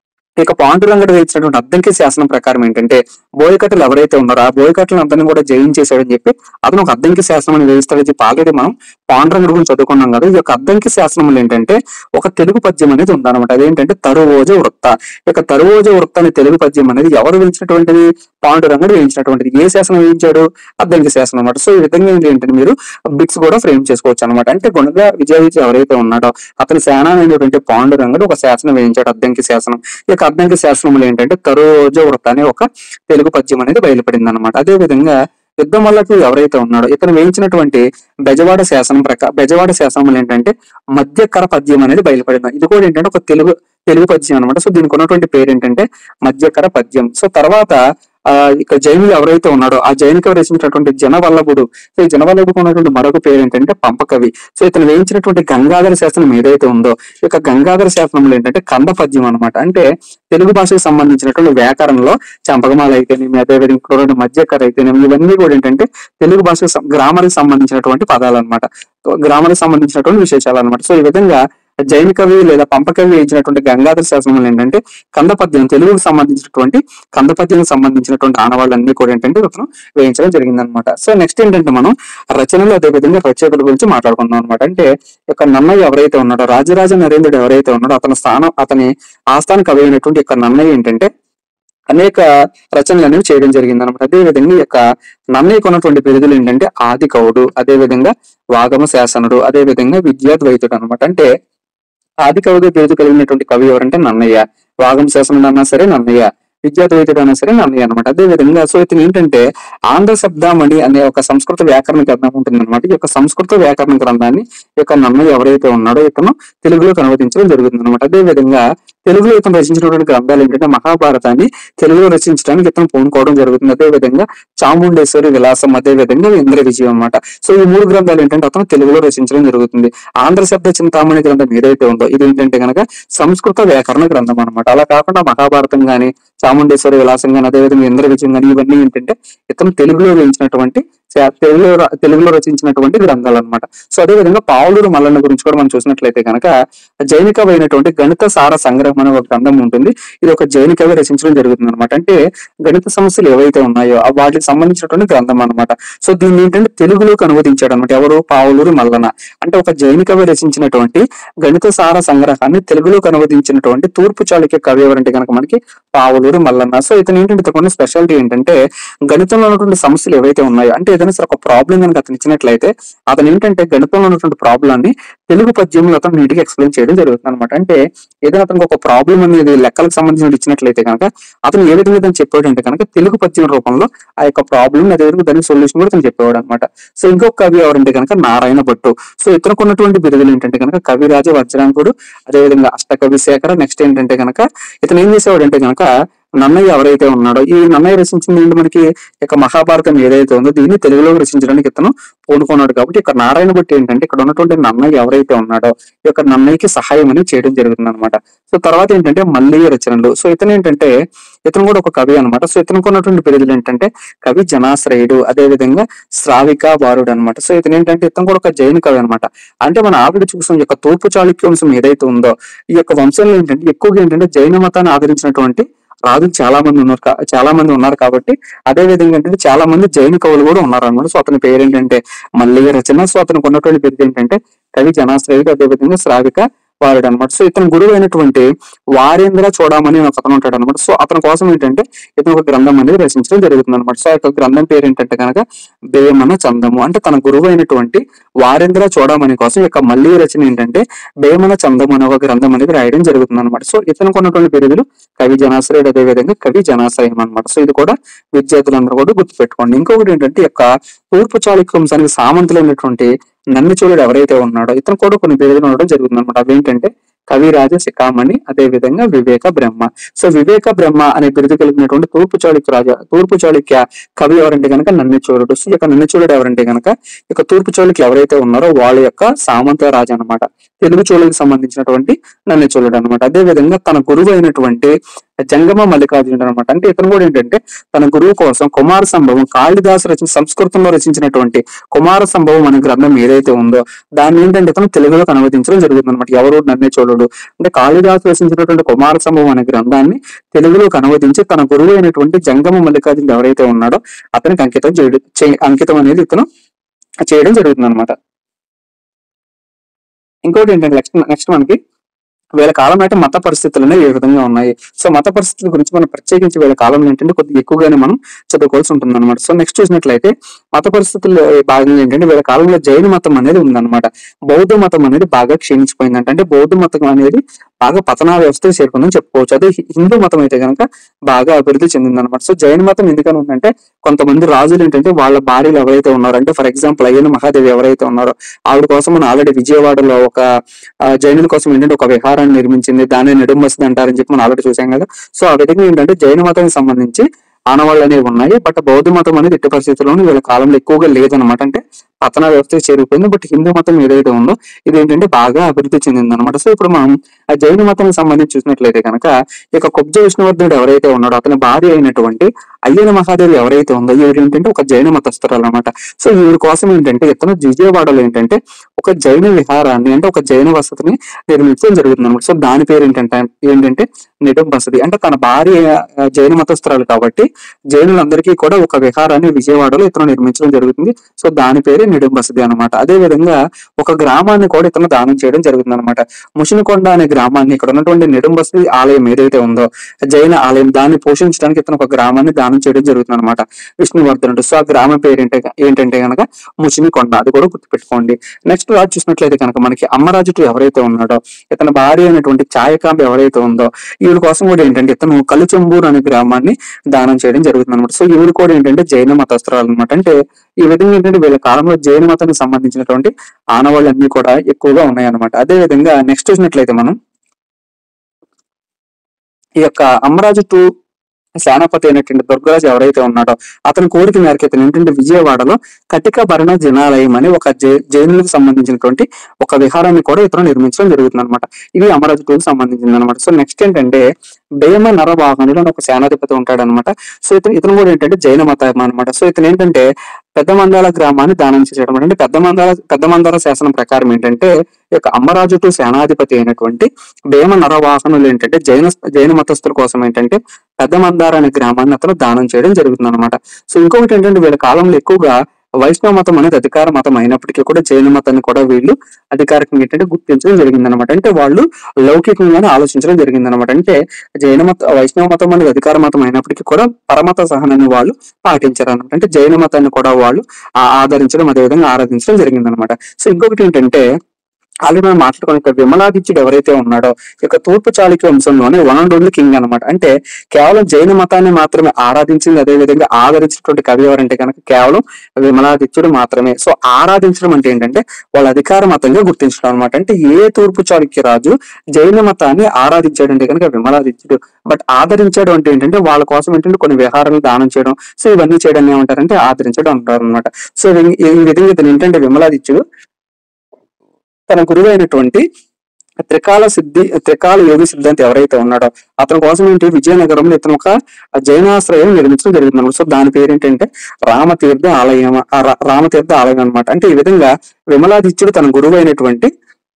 ఇక పాండురంగడు వేయించినటువంటి అద్దంకి శాసనం ప్రకారం ఏంటంటే బోయకట్టలు ఎవరైతే ఉన్నారో ఆ బోయకట్టలను అందరినీ కూడా జయించేశాడని చెప్పి అతను ఒక అద్దంకి శాసనం అని వేయిస్తాడని చెప్పి ఆల్రెడీ మనం పాండురంగడు గురించి చదువుకున్నాం కదా ఈ యొక్క అద్దంకి శాసనములు ఏంటంటే ఒక తెలుగు పద్యం అనేది ఉందన్నమాట అదేంటంటే తరువోజ వృత్త ఈ యొక్క తరువోజ వృత్త అనే తెలుగు పద్యం అనేది ఎవరు వేయించినటువంటిది పాండురంగడు వేయించినటువంటిది ఏ శాసనం వేయించాడు అద్దంకి శాసనం అనమాట సో ఈ విధంగా ఏంటంటే మీరు బిట్స్ కూడా ఫ్రేమ్ చేసుకోవచ్చు అనమాట అంటే గుణగా విజయవిజయ ఎవరైతే ఉన్నాడో అతని సేన అనేటువంటి పాండురంగడు ఒక శాసనం వేయించాడు అద్దంకి శాసనం ఈ యొక్క అద్దంకి శాసనములు ఏంటంటే తరోజ వృత్త అనే ఒక తెలుగు పద్యం అనేది బయలుపడింది అనమాట అదే విధంగా యుద్ధం వల్లకు ఎవరైతే ఉన్నాడో ఇతను వేయించినటువంటి బెజవాడ శాసనం ప్రకారం బెజవాడ శాసనములు ఏంటంటే మధ్యకర పద్యం అనేది బయలుపడింది ఇది కూడా ఏంటంటే ఒక తెలుగు తెలుగు పద్యం అనమాట సో దీనికి ఉన్నటువంటి పేరు ఏంటంటే మధ్యకర పద్యం సో తర్వాత ఆ ఇక జైనులు ఎవరైతే ఉన్నాడో ఆ జైనుకి రచించినటువంటి జనవల్లభుడు సో ఈ జనవల్లభుడు ఉన్నటువంటి మరొక పేరు ఏంటంటే పంపకవి సో ఇతను వేయించినటువంటి గంగాధర శాసనం ఏదైతే ఉందో ఈ యొక్క గంగాధర శాసనంలో ఏంటంటే కంద పద్యం అనమాట అంటే తెలుగు భాషకు సంబంధించినటువంటి వ్యాకరణంలో చంపకమాల అయితేనేమి అదేవిధంగా ఇక్కడ మధ్యకర అయితేనేమి ఇవన్నీ కూడా ఏంటంటే తెలుగు భాషకు గ్రామర్ కి సంబంధించినటువంటి పదాలు అనమాట గ్రామర్ కి సంబంధించినటువంటి విశేషాలు అనమాట సో ఈ విధంగా జైన కవి లేదా పంపకవి వేయించినటువంటి గంగాధర శాసనం ఏంటంటే కంద పద్యం తెలుగుకు సంబంధించినటువంటి కంద పద్యానికి సంబంధించినటువంటి ఆనవాళ్ళన్నీ కూడా ఏంటంటే ఇతను వేయించడం జరిగింది అనమాట సో నెక్స్ట్ ఏంటంటే మనం రచనలు అదే విధంగా రచయితల గురించి మాట్లాడుకుందాం అనమాట అంటే ఈ యొక్క నన్నయ్య ఎవరైతే ఉన్నాడో రాజరాజ నరేంద్రుడు ఎవరైతే ఉన్నాడో అతని స్థానం అతని ఆస్థాన కవి అయినటువంటి యొక్క నన్నయ్య ఏంటంటే అనేక రచనలు అనేవి చేయడం జరిగింది అనమాట అదే విధంగా ఈ యొక్క నన్నయ్యకు ఉన్నటువంటి బిరుదులు ఏంటంటే ఆది కవుడు అదే విధంగా వాగమ శాసనుడు అదే విధంగా విద్యాద్వైతుడు అనమాట అంటే ఆది కవిగా బిరుదు కలిగినటువంటి కవి ఎవరంటే నన్నయ్య వాగం శాసనుడు అన్నా సరే నన్నయ్య విద్యాద్వైతుడు అన్నా సరే నన్నయ్య అనమాట అదే విధంగా సో ఇతను ఏంటంటే ఆంధ్ర శబ్దామణి అనే ఒక సంస్కృత వ్యాకరణ గ్రంథం ఉంటుంది అనమాట ఈ యొక్క సంస్కృత వ్యాకరణ గ్రంథాన్ని ఈ యొక్క నన్నయ్య ఎవరైతే ఉన్నాడో ఇతను తెలుగులోకి అనువదించడం జరుగుతుంది అనమాట అదే విధంగా తెలుగులో ఇతను రచించినటువంటి గ్రంథాలు ఏంటంటే మహాభారతాన్ని తెలుగులో రచించడానికి ఇతను పూనుకోవడం జరుగుతుంది అదే విధంగా చాముండేశ్వరి విలాసం అదే విధంగా ఇంద్ర విజయం అన్నమాట సో ఈ మూడు గ్రంథాలు ఏంటంటే అతను తెలుగులో రచించడం జరుగుతుంది ఆంధ్ర శబ్ద చింతామణి గ్రంథం ఏదైతే ఉందో ఇది ఏంటంటే కనుక సంస్కృత వ్యాకరణ గ్రంథం అన్నమాట అలా కాకుండా మహాభారతం గాని చాముండేశ్వరి విలాసం గాని అదేవిధంగా ఇంద్ర విజయం గాని ఇవన్నీ ఏంటంటే ఇతను తెలుగులో వేయించినటువంటి చా- తెలుగులో ర- తెలుగులో రచించినటువంటి గ్రంథాలు అన్నమాట సో అదే విధంగా పావులూరు మల్లన్న గురించి కూడా మనం చూసినట్లయితే కనుక జైన కవి అయినటువంటి గణిత సార సంగ్రహం అనే ఒక గ్రంథం ఉంటుంది ఇది ఒక జైన కవి రచించడం జరుగుతుంది అనమాట అంటే గణిత సమస్యలు ఏవైతే ఉన్నాయో ఆ వాటికి సంబంధించినటువంటి గ్రంథం అన్నమాట సో దీన్ని ఏంటంటే తెలుగులోకి అనువదించాడు అనమాట ఎవరు పావులూరు మల్లన్న అంటే ఒక జైన కవి రచించినటువంటి గణిత సార సంగ్రహాన్ని తెలుగులోకి అనువదించినటువంటి తూర్పు చాళుక్య కవి ఎవరంటే కనుక మనకి పావులూరు మల్లన్న సో ఇతను ఏంటంటే ఇతను స్పెషాలిటీ ఏంటంటే గణితంలో ఉన్నటువంటి సమస్యలు ఏవైతే ఉన్నాయో అంటే ఏదైనా సరే ఒక ప్రాబ్లం కనుక అతను ఇచ్చినట్లయితే అతను ఏంటంటే గణితంలో ఉన్నటువంటి ప్రాబ్లాన్ని తెలుగు పద్యంలో అతను నీట్గా ఎక్స్ప్లెయిన్ చేయడం జరుగుతుంది అనమాట అంటే ఏదైనా అతనికి ఒక ప్రాబ్లం అనేది లెక్కలకు సంబంధించిన ఇచ్చినట్లయితే కనుక అతను ఏ విధంగా దాన్ని చెప్పాడంటే కనుక తెలుగు పద్యం రూపంలో ఆ యొక్క ప్రాబ్లం అదేవిధంగా దానికి సొల్యూషన్ కూడా అతను చెప్పేవాడు అనమాట సో ఇంకొక కవి ఎవరంటే కనుక నారాయణ భట్టు సో ఇతనికి ఉన్నటువంటి బిరుదులు ఏంటంటే కనుక కవిరాజ వజ్రాంకుడు అదేవిధంగా అష్టకవి శేఖర నెక్స్ట్ ఏంటంటే కనుక ఇతను ఏం చేసేవాడు అంటే కనుక నన్నయ్య ఎవరైతే ఉన్నాడో ఈ నన్నయ్య రచించింది ఏంటి మనకి ఇక మహాభారతం ఏదైతే ఉందో దీన్ని తెలుగులో రచించడానికి ఇతను పూనుకున్నాడు కాబట్టి ఇక్కడ నారాయణ భట్టి ఏంటంటే ఇక్కడ ఉన్నటువంటి నన్నయ్య ఎవరైతే ఉన్నాడో ఈ యొక్క నన్నయ్యకి సహాయం అనేది చేయడం జరుగుతుంది అనమాట సో తర్వాత ఏంటంటే మల్లయ్య రచనలు సో ఇతను ఏంటంటే ఇతను కూడా ఒక కవి అన్నమాట సో ఇతనికి ఉన్నటువంటి బిరుదులు ఏంటంటే కవి జనాశ్రయుడు అదే విధంగా శ్రావిక వారుడు అనమాట సో ఇతను ఏంటంటే ఇతను కూడా ఒక జైన కవి అనమాట అంటే మన ఆవిడ చూసిన ఈ యొక్క తూర్పు చాళుక్య వంశం ఏదైతే ఉందో ఈ యొక్క వంశంలో ఏంటంటే ఎక్కువగా ఏంటంటే జైన మతాన్ని ఆదరించినటువంటి రాజులు చాలా మంది ఉన్నారు కా- చాలా మంది ఉన్నారు కాబట్టి అదే విధంగా ఏంటంటే చాలా మంది జైన కవులు కూడా ఉన్నారు అనమాట సో అతని పేరు ఏంటంటే మల్లయ్య రచన సో అతనికి ఉన్నటువంటి పేరు ఏంటంటే కవి జనాశ్రయుడు అదే విధంగా శ్రావిక వారుడు అనమాట సో ఇతని గురువు అయినటువంటి వారేంద్ర చూడమని ఒక అతను ఉంటాడు అనమాట సో అతని కోసం ఏంటంటే ఇతను ఒక గ్రంథం అనేది రచించడం జరుగుతుంది అనమాట సో ఆ యొక్క గ్రంథం పేరు ఏంటంటే కనుక బేమన చందము అంటే తన గురువు అయినటువంటి వారేంద్ర చూడమని కోసం ఈ యొక్క మళ్ళీ రచన ఏంటంటే బేమన చందము అనే ఒక గ్రంథం అనేది రాయడం జరుగుతుంది అనమాట సో ఇతనికి ఉన్నటువంటి బిరుదులు కవి జనాశ్రయుడు అదే విధంగా కవి జనాశ్రయం అనమాట సో ఇది కూడా విద్యార్థులందరూ కూడా గుర్తుపెట్టుకోండి ఇంకొకటి ఏంటంటే ఈ యొక్క తూర్పు చాళుక్య వంశానికి సామంతులైనటువంటి నన్నిచూడుడు ఎవరైతే ఉన్నాడో ఇతను కూడా కొన్ని బిరుదులు ఉండడం జరుగుతుంది అనమాట అవేంటంటే కవిరాజ శిఖామణి అదే విధంగా వివేక బ్రహ్మ సో వివేక బ్రహ్మ అనే బిరుదు కలిగినటువంటి తూర్పు చాళుక్య రాజా తూర్పు చాళుక్య కవి ఎవరంటే కనుక నన్నిచూరుడు సో ఈ యొక్క నన్నిచూరుడు ఎవరంటే కనుక ఈ యొక్క తూర్పు చోళుకి ఎవరైతే ఉన్నారో వాళ్ళ యొక్క సామంత రాజు అన్నమాట తెలుగు చోళులకు సంబంధించినటువంటి నన్నిచోళుడు అనమాట అదే విధంగా తన గురువు అయినటువంటి జంగమ మల్లికార్జునుడు అనమాట అంటే ఇతను కూడా ఏంటంటే తన గురువు కోసం కుమార సంభవం కాళిదాసు రచన సంస్కృతంలో రచించినటువంటి కుమార సంభవం అనే గ్రంథం ఏదైతే ఉందో దాన్ని ఏంటంటే ఇతను తెలుగులోకి అనువదించడం జరుగుతుంది అనమాట ఎవరు నన్నే చోళుడు అంటే కాళిదాసు రచించినటువంటి కుమార సంభవం అనే గ్రంథాన్ని తెలుగులోకి అనువదించి తన గురువు అయినటువంటి జంగమ మల్లికార్జునుడు ఎవరైతే ఉన్నాడో అతనికి అంకితం చేయడం చే- అంకితం అనేది ఇతను చేయడం జరుగుతుంది అనమాట ఇంకోటి ఏంటంటే నెక్స్ట్ నెక్స్ట్ మనకి వీళ్ళ కాలంలో అంటే మత పరిస్థితులు అనేవి ఏ విధంగా ఉన్నాయి సో మత పరిస్థితుల గురించి మనం ప్రత్యేకించి వీళ్ళ కాలంలో ఏంటంటే కొద్దిగా ఎక్కువగానే మనం చదువుకోవాల్సి ఉంటుంది అనమాట సో నెక్స్ట్ చూసినట్లయితే మత పరిస్థితుల్లో భాగంగా ఏంటంటే వీళ్ళ కాలంలో జైన మతం అనేది ఉందన్నమాట బౌద్ధ మతం అనేది బాగా క్షీణించిపోయిందంట అంటే బౌద్ధ మతం అనేది బాగా పతనా వ్యవస్థ చేరుకుందని చెప్పుకోవచ్చు అదే హి- హిందూ మతం అయితే కనుక బాగా అభివృద్ధి చెందిందన్నమాట సో జైన మతం ఎందుకని ఉందంటే కొంతమంది రాజులు ఏంటంటే వాళ్ళ భార్యలు ఎవరైతే ఉన్నారో అంటే ఫర్ ఎగ్జాంపుల్ అయ్యన మహాదేవి ఎవరైతే ఉన్నారో ఆవిడ కోసం మనం ఆల్రెడీ విజయవాడలో ఒక ఆ, జైనుల కోసం ఏంటంటే ఒక విహారాన్ని నిర్మించింది దాన్ని నెడుమసిది అంటారని చెప్పి మనం ఆల్రెడీ చూసాం కదా సో ఆ విధంగా ఏంటంటే జైన మతానికి సంబంధించి ఆనవాళ్ళు అనేవి ఉన్నాయి బట్ బౌద్ధ మతం అనేది ఎట్టి పరిస్థితుల్లోనూ వీళ్ళ కాలంలో ఎక్కువగా లేదనమాట అంటే పతన వ్యవస్థ చేరిపోయింది బట్ హిందూ మతం ఏదైతే ఉందో ఇది ఏంటంటే బాగా అభివృద్ధి చెందింది అనమాట సో ఇప్పుడు మనం ఆ జైన మతానికి సంబంధించి చూసినట్లయితే కనుక ఈ యొక్క కుబ్జ విష్ణువర్ధనుడు ఎవరైతే ఉన్నాడో అతని భార్య అయినటువంటి అయ్యన మహాదేవి ఎవరైతే ఉందో ఈవిడ ఏంటంటే ఒక జైన మతస్థురాలు అనమాట సో ఈవిడ కోసం ఏంటంటే ఇతను విజయవాడలో ఏంటంటే ఒక జైన విహారాన్ని అంటే ఒక జైన వసతిని నిర్మించడం జరుగుతుంది అనమాట సో దాని పేరు ఏంటంటే ఏంటంటే నిడం బసది అంటే తన భార్య ఆ, జైన మతస్థురాలు కాబట్టి జైనులందరికీ కూడా ఒక విహారాన్ని విజయవాడలో ఇతను నిర్మించడం జరుగుతుంది సో దాని పేరే నిడం బసది అనమాట అదే విధంగా ఒక గ్రామాన్ని కూడా ఇతను దానం చేయడం జరుగుతుంది అనమాట ముషినికొండ అనే గ్రామాన్ని ఇక్కడ ఉన్నటువంటి నిడం బసది ఆలయం ఏదైతే ఉందో జైన ఆలయం దాన్ని పోషించడానికి ఇతను ఒక గ్రామాన్ని దానం చేయడం జరుగుతుంది అనమాట విష్ణువర్ధనుడు సో ఆ గ్రామం పేరు ఏంటంటే ఏంటంటే కనుక ముషినికొండ అది కూడా గుర్తుపెట్టుకోండి నెక్స్ట్ రాజు చూసినట్లయితే కనుక మనకి అమ్మరాజుటు ఎవరైతే ఉన్నాడో ఇతని భార్య అయినటువంటి ఛాయకాంబ ఎవరైతే ఉందో ఈవిడ కోసం కూడా ఏంటంటే ఇతను కలుచెంబూరు అనే గ్రామాన్ని దానం చేయడం జరుగుతుంది అనమాట సో ఈవిడ కూడా ఏంటంటే జైన మతస్థురాలు అనమాట అంటే ఈ విధంగా ఏంటంటే వీళ్ళ కాలంలో జైన మతానికి సంబంధించినటువంటి ఆనవాళ్ళు అన్ని కూడా ఎక్కువగా ఉన్నాయి అనమాట అదే విధంగా నెక్స్ట్ చూసినట్లయితే మనం ఈ యొక్క అమ్మరాజు టూ సేనాపతి అయినటువంటి దుర్గరాజు ఎవరైతే ఉన్నాడో అతని కోరిక మేరకు ఇతను ఏంటంటే విజయవాడలో కటిక భరణ జనాలయం అని ఒక జై- జైనులకు సంబంధించినటువంటి ఒక విహారాన్ని కూడా ఇతను నిర్మించడం జరుగుతుంది అనమాట ఇది అమరాజు టూకి సంబంధించింది అనమాట సో నెక్స్ట్ ఏంటంటే భీమ నరవాహనుడు అని ఒక సేనాధిపతి ఉంటాడు అనమాట సో ఇతను ఇతను కూడా ఏంటంటే జైన మతం అనమాట సో ఇతను ఏంటంటే పెద్ద మందాల గ్రామాన్ని దానం చేసేయడం అంటే పెద్ద మందాల పెద్ద మందాల శాసనం ప్రకారం ఏంటంటే ఈ యొక్క అమ్మరాజు టు సేనాధిపతి అయినటువంటి భీమ నరవాహనులు ఏంటంటే జైన జైన మతస్థుల కోసం ఏంటంటే పెద్ద మందార అనే గ్రామాన్ని అతను దానం చేయడం జరుగుతుంది అనమాట సో ఇంకొకటి ఏంటంటే వీళ్ళ కాలంలో ఎక్కువగా వైష్ణవ మతం అనేది అధికార మతం అయినప్పటికీ కూడా జైన మతాన్ని కూడా వీళ్ళు అధికారికంగా ఏంటంటే గుర్తించడం జరిగింది అనమాట అంటే వాళ్ళు లౌకికంగానే ఆలోచించడం జరిగింది అనమాట అంటే జైన మత వైష్ణవ మతం అనేది అధికార మతం అయినప్పటికీ కూడా పరమత సహనాన్ని వాళ్ళు పాటించారు అనమాట అంటే జైన మతాన్ని కూడా వాళ్ళు ఆ- ఆదరించడం అదేవిధంగా ఆరాధించడం జరిగింది అనమాట సో ఇంకొకటి ఏంటంటే ఆల్రెడీ మనం మాట్లాడుకున్న యొక్క విమలాదిత్యుడు ఎవరైతే ఉన్నాడో ఈ యొక్క తూర్పు చాళుక్య వంశంలోనే వన్ అండ్ ఓన్లీ కింగ్ అనమాట అంటే కేవలం జైన మతాన్ని మాత్రమే ఆరాధించింది అదే విధంగా ఆదరించినటువంటి కవి ఎవరంటే కనుక కేవలం విమలాదిత్యుడు మాత్రమే సో ఆరాధించడం అంటే ఏంటంటే వాళ్ళ అధికార మతంగా గుర్తించడం అనమాట అంటే ఏ తూర్పు చాళుక్య రాజు జైన మతాన్ని ఆరాధించాడంటే కనుక విమలాదిత్యుడు బట్ ఆదరించడం అంటే ఏంటంటే వాళ్ళ కోసం ఏంటంటే కొన్ని విహారాలు దానం చేయడం సో ఇవన్నీ చేయడం ఏమంటారంటే ఆదరించడం అంటారు అనమాట సో ఈ- ఈ విధంగా ఇతను ఏంటంటే విమలాదిత్యుడు తన గురువు అయినటువంటి త్రికాల సిద్ధి త్రికాల యోగి సిద్ధాంతి ఎవరైతే ఉన్నాడో అతని కోసం ఏంటి విజయనగరంలో ఇతను ఒక జైనాశ్రయం నిర్మించడం జరిగింది అనమాట సో దాని పేరు ఏంటంటే రామతీర్థ ఆలయం ఆ రా- రామతీర్థ ఆలయం అన్నమాట అంటే ఈ విధంగా విమలాదిత్యుడు తన గురువు అయినటువంటి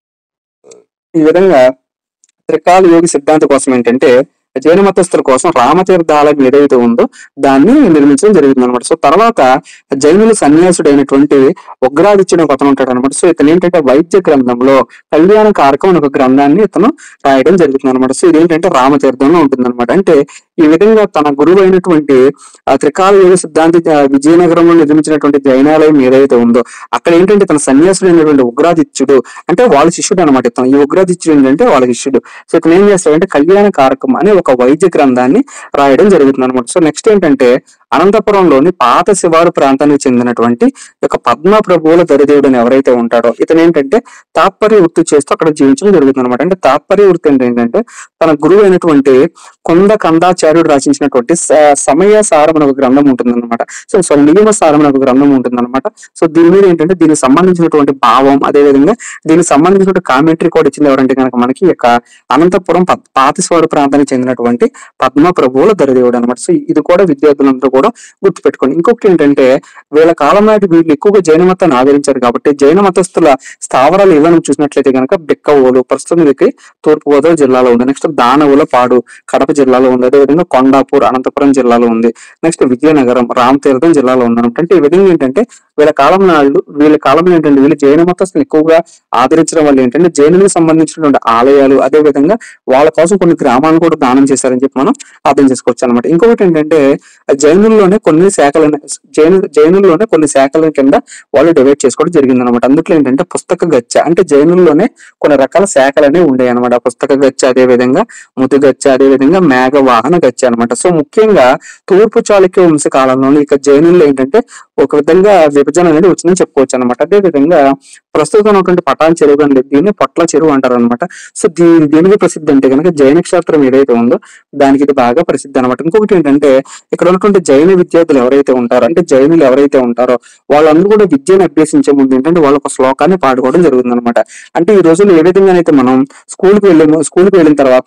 ఈ విధంగా త్రికాల యోగి సిద్ధాంతి కోసం ఏంటంటే జైన మతస్థుల కోసం రామతీర్థ ఆలయం ఏదైతే ఉందో దాన్ని నిర్మించడం జరిగింది అనమాట సో తర్వాత జైనుల సన్యాసుడు అయినటువంటి ఉగ్రాదిత్యుడు ఒక అతను ఉంటాడు అనమాట సో ఇతను ఏంటంటే వైద్య గ్రంథంలో కళ్యాణ కారకం అనే ఒక గ్రంథాన్ని ఇతను రాయడం జరుగుతుంది అనమాట సో ఇదేంటంటే రామతీర్థంలో ఉంటుంది అనమాట అంటే ఈ విధంగా తన గురువు అయినటువంటి ఆ త్రికాల యోగ సిద్ధాంతి ఆ, విజయనగరంలో నిర్మించినటువంటి జైనాలయం ఏదైతే ఉందో అక్కడ ఏంటంటే తన సన్యాసుడు అయినటువంటి ఉగ్రాదిత్యుడు అంటే వాళ్ళ శిష్యుడు అనమాట ఇతను ఈ ఉగ్రాదిత్యుడు ఏంటంటే వాళ్ళ శిష్యుడు సో ఇతను ఏం చేస్తాడంటే కళ్యాణ కారకం అనే ఒక వైద్య గ్రంథాన్ని రాయడం జరుగుతుంది అనమాట సో నెక్స్ట్ ఏంటంటే అనంతపురంలోని పాత శివారు ప్రాంతానికి చెందినటువంటి ఈ యొక్క పద్మ ప్రభువుల దరిదేవుడు అని ఎవరైతే ఉంటాడో ఇతను ఏంటంటే తాత్పర్య వృత్తి చేస్తూ అక్కడ జీవించడం జరుగుతుంది అనమాట అంటే తాత్పర్య వృత్తి అంటే ఏంటంటే తన గురువు అయినటువంటి కొంద కందాచార్యుడు రచించినటువంటి స- సమయ సారం అనే ఒక గ్రంథం ఉంటుంది అనమాట సో సో నియమ సారం అనే ఒక గ్రంథం ఉంటుంది అనమాట సో దీని మీద ఏంటంటే దీనికి సంబంధించినటువంటి భావం అదే విధంగా దీనికి సంబంధించినటువంటి కామెంటరీ కూడా ఇచ్చింది ఎవరంటే కనుక మనకి ఈ యొక్క అనంతపురం పద్- పాతిస్వాడు ప్రాంతానికి చెందినటువంటి పద్మ ప్రభువుల దరిదేవుడు అనమాట సో ఇది కూడా విద్యార్థులందరూ కూడా గుర్తుపెట్టుకోండి ఇంకొకటి ఏంటంటే వీళ్ళ కాలం నాటి వీళ్ళు ఎక్కువగా జైన మతాన్ని ఆదరించారు కాబట్టి జైన మతస్థుల స్థావరాలు ఏమైనా చూసినట్లయితే కనుక బెక్కవోలు ప్రస్తుతం ఇది తూర్పు గోదావరి జిల్లాలో ఉంది నెక్స్ట్ దానవుల పాడు కడప జిల్లాలో ఉంది అదేవిధంగా కొండాపూర్ అనంతపురం జిల్లాలో ఉంది నెక్స్ట్ విజయనగరం రామతీర్థం జిల్లాలో ఉంది అనమాట అంటే ఈ విధంగా ఏంటంటే వీళ్ళ కాలం నాళ్ళు వీళ్ళ కాలంలో ఏంటంటే వీళ్ళు జైన మతస్థులు ఎక్కువగా ఆదరించడం వల్ల ఏంటంటే జైనులకు సంబంధించినటువంటి ఆలయాలు అదే విధంగా వాళ్ళ కోసం కొన్ని గ్రామాలను కూడా దానం చేశారని చెప్పి మనం అర్థం చేసుకోవచ్చు అనమాట ఇంకొకటి ఏంటంటే జైనుల్లోనే కొన్ని శాఖలు జైను జైనుల్లోనే కొన్ని శాఖల కింద వాళ్ళు డివైడ్ చేసుకోవడం జరిగింది అనమాట అందులో ఏంటంటే పుస్తక గచ్చ అంటే జైనుల్లోనే కొన్ని రకాల శాఖలు అనేవి ఉండేవి అనమాట పుస్తక గచ్చ అదే విధంగా ముతు గచ్చ అదే విధంగా మేఘ వాహన గచ్చ అనమాట సో ముఖ్యంగా తూర్పు చాళుక్య వంశ కాలంలో ఇక జైనుల్లో ఏంటంటే ఒక విధంగా విభజన అనేది వచ్చిందని చెప్పుకోవచ్చు అనమాట అదే విధంగా ప్రస్తుతం ఉన్నటువంటి పటాన్ చెరువు అండి దీన్ని పొట్ల చెరువు అంటారు అనమాట సో దీని దీనికి ప్రసిద్ధి అంటే కనుక జైన క్షేత్రం ఏదైతే ఉందో దానికి ఇది బాగా ప్రసిద్ధి అనమాట ఇంకొకటి ఏంటంటే ఇక్కడ ఉన్నటువంటి జైన విద్యార్థులు ఎవరైతే ఉంటారో అంటే జైనులు ఎవరైతే ఉంటారో వాళ్ళందరూ కూడా విద్యను అభ్యసించే ముందు ఏంటంటే వాళ్ళ ఒక శ్లోకాన్ని పాడుకోవడం జరుగుతుంది అనమాట అంటే ఈ రోజుల్లో ఏ విధంగానైతే మనం స్కూల్ కి వెళ్ళాము స్కూల్ కి వెళ్ళిన తర్వాత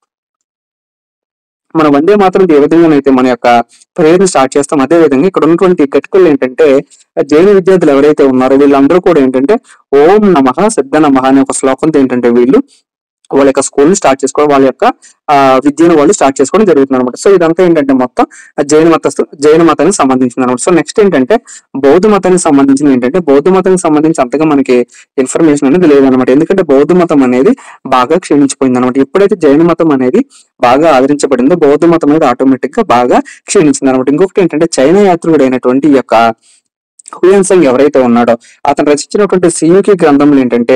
మన వందే మాత్రం ఏ విధంగానైతే మన యొక్క ప్రేయర్ స్టార్ట్ చేస్తాం అదే విధంగా ఇక్కడ ఉన్నటువంటి కటికలు ఏంటంటే జైన విద్యార్థులు ఎవరైతే ఉన్నారో వీళ్ళందరూ కూడా ఏంటంటే ఓం నమః సిద్ధ నమః అనే ఒక శ్లోకంతో ఏంటంటే వీళ్ళు వాళ్ళ యొక్క స్కూల్ ని స్టార్ట్ చేసుకోవడం వాళ్ళ యొక్క ఆ విద్యను వాళ్ళు స్టార్ట్ చేసుకోవడం జరుగుతుంది అనమాట సో ఇదంతా ఏంటంటే మొత్తం ఆ జైన మత జైన మతానికి సంబంధించింది అనమాట సో నెక్స్ట్ ఏంటంటే బౌద్ధ మతానికి సంబంధించింది ఏంటంటే బౌద్ధ మతానికి సంబంధించి అంతగా మనకి ఇన్ఫర్మేషన్ అనేది లేదనమాట ఎందుకంటే బౌద్ధ మతం అనేది బాగా క్షీణించిపోయింది అనమాట ఎప్పుడైతే జైన మతం అనేది బాగా ఆదరించబడిందో బౌద్ధ మతం అనేది ఆటోమేటిక్ గా బాగా క్షీణించింది అనమాట ఇంకొకటి ఏంటంటే చైనా యాత్రికుడు అయినటువంటి ఈ యొక్క హుయన్సంగ్ ఎవరైతే ఉన్నాడో అతను రచించినటువంటి సియుకి గ్రంథంలో ఏంటంటే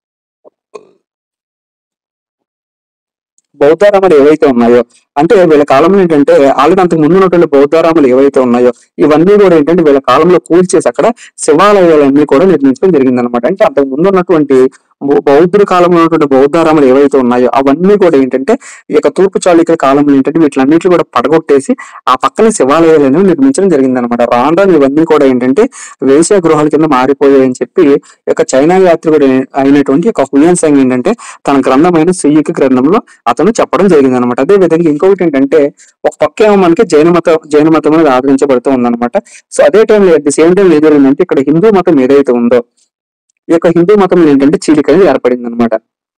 బౌద్ధారామాలు ఏవైతే ఉన్నాయో అంటే వీళ్ళ కాలంలో ఏంటంటే ఆల్రెడీ అంతకు ముందు ఉన్నటువంటి బౌద్ధారామాలు ఏవైతే ఉన్నాయో ఇవన్నీ కూడా ఏంటంటే వీళ్ళ కాలంలో కూల్చేసి అక్కడ శివాలయాలన్నీ కూడా నిర్మించడం జరిగింది అనమాట అంటే అంతకు ముందు ఉన్నటువంటి బౌ- బౌద్ధుల కాలంలో ఉన్నటువంటి బౌద్ధారామాలు ఏవైతే ఉన్నాయో అవన్నీ కూడా ఏంటంటే ఈ యొక్క తూర్పు చాళుక్యుల కాలంలో ఏంటంటే వీటిలన్నింటినీ కూడా పడగొట్టేసి ఆ పక్కన శివాలయాలు అనేవి నిర్మించడం జరిగింది అనమాట రాను రాను ఇవన్నీ కూడా ఏంటంటే వేశ్య గృహాల కింద మారిపోయాయని చెప్పి ఈ యొక్క చైనా యాత్రికుడు అయినటువంటి ఒక హుయాన్ సంగ్ ఏంటంటే తన గ్రంథమైన సుయ్యకి గ్రంథంలో అతను చెప్పడం జరిగింది అనమాట అదే విధంగా ఇంకొకటి ఏంటంటే ఒక పక్క ఏమో మనకి జైన మతం జైన మతం అనేది ఆదరించబడుతూ ఉందన్నమాట సో అదే టైంలో అట్ ది సేమ్ టైం ఏం జరిగిందంటే ఇక్కడ హిందూ మతం ఏదైతే ఉందో ఈ యొక్క హిందూ మతం ఏంటంటే చీలిక అనేది ఏర్పడింది అనమాట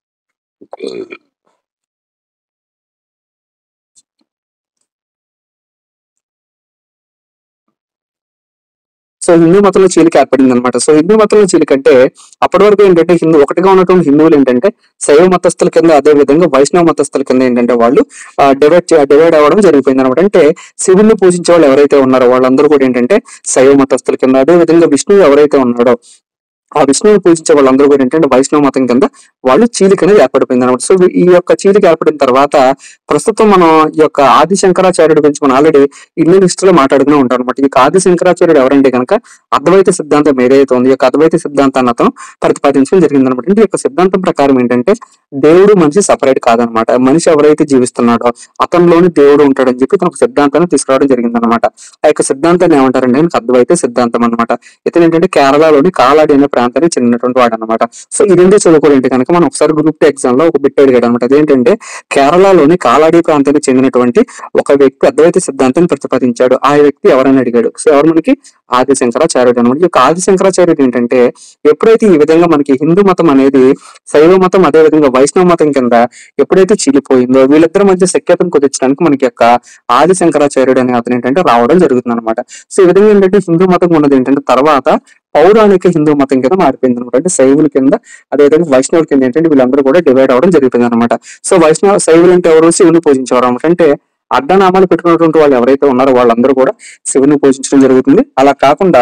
సో హిందూ మతంలో చీలిక ఏర్పడింది అనమాట సో హిందూ మతంలో చీలిక అంటే అప్పటి వరకు ఏంటంటే హిందూ ఒకటిగా ఉన్నటువంటి హిందువులు ఏంటంటే శైవ మతస్థుల కింద అదే విధంగా వైష్ణవ మతస్థుల కింద ఏంటంటే వాళ్ళు డివైడ్ డివైడ్ అవ్వడం జరిగిపోయింది అనమాట అంటే శివుణ్ణి పూజించే వాళ్ళు ఎవరైతే ఉన్నారో వాళ్ళందరూ కూడా ఏంటంటే శైవ మతస్థుల కింద అదే విధంగా విష్ణువు ఎవరైతే ఉన్నాడో ఆ విష్ణువుని పూజించే వాళ్ళందరూ కూడా ఏంటంటే వైష్ణవ మతం కింద వాళ్ళు చీలిక అనేది ఏర్పడిపోయింది అనమాట సో ఈ యొక్క చీలిక ఏర్పడిన తర్వాత ప్రస్తుతం మనం ఈ యొక్క ఆది శంకరాచార్యుడి గురించి మనం ఆల్రెడీ ఇండియన్ హిస్టరీలో మాట్లాడుకునే ఉంటాం అనమాట ఈ యొక్క ఆది శంకరాచార్యుడు ఎవరంటే కనుక అద్వైత సిద్ధాంతం ఏదైతే ఉంది ఈ యొక్క అద్వైత సిద్ధాంతాన్ని అతను ప్రతిపాదించడం జరిగింది అనమాట అంటే ఈ యొక్క సిద్ధాంతం ప్రకారం ఏంటంటే దేవుడు మనిషి సపరేట్ కాదనమాట మనిషి ఎవరైతే జీవిస్తున్నాడో అతనిలోని దేవుడు ఉంటాడని చెప్పి తన ఒక సిద్ధాంతాన్ని తీసుకురావడం జరిగింది అనమాట ఆ యొక్క సిద్ధాంతాన్ని ఏమంటారంటే కనుక అద్వైత సిద్ధాంతం అనమాట ఇతను ఏంటంటే కేరళలోని కాలాడి అనే ప్రాంతానికి చెందినటువంటి వాడు అనమాట సో ఇదేంటి చదువుకోవాలంటే కనుక మనం ఒకసారి గ్రూప్ టూ ఎగ్జామ్ లో ఒక బిట్ అడిగాడు అనమాట అదేంటంటే కేరళలోని కాలాడి ప్రాంతానికి చెందినటువంటి ఒక వ్యక్తి అద్వైత సిద్ధాంతాన్ని ప్రతిపాదించాడు ఆ వ్యక్తి ఎవరని అడిగాడు సో ఎవరు మనకి ఆది శంకరాచార్యుడు అనమాట ఈ యొక్క ఆది శంకరాచార్యుడు ఏంటంటే ఎప్పుడైతే ఈ విధంగా మనకి హిందూ మతం అనేది శైవ మతం అదే విధంగా వైష్ణవ మతం కింద ఎప్పుడైతే చీలిపోయిందో వీళ్ళిద్దరి మధ్య సఖ్యతను కుదించడానికి మనకి యొక్క ఆది శంకరాచార్యుడు అనే అతను ఏంటంటే రావడం జరుగుతుంది అనమాట సో ఈ విధంగా ఏంటంటే హిందూ మతం ఉన్నది ఏంటంటే తర్వాత పౌరాణిక హిందూ మతం కింద మారిపోయింది అనమాట అంటే శైవుల కింద అదేవిధంగా వైష్ణవుల కింద ఏంటంటే వీళ్ళందరూ కూడా డివైడ్ అవ్వడం జరుగుతుంది అనమాట సో వైష్ణవ శైవులు అంటే ఎవరు శివుని పూజించేవారు అనమాట అంటే అడ్డనామాలు పెట్టుకున్నటువంటి వాళ్ళు ఎవరైతే ఉన్నారో వాళ్ళందరూ కూడా శివుని పూజించడం జరుగుతుంది అలా కాకుండా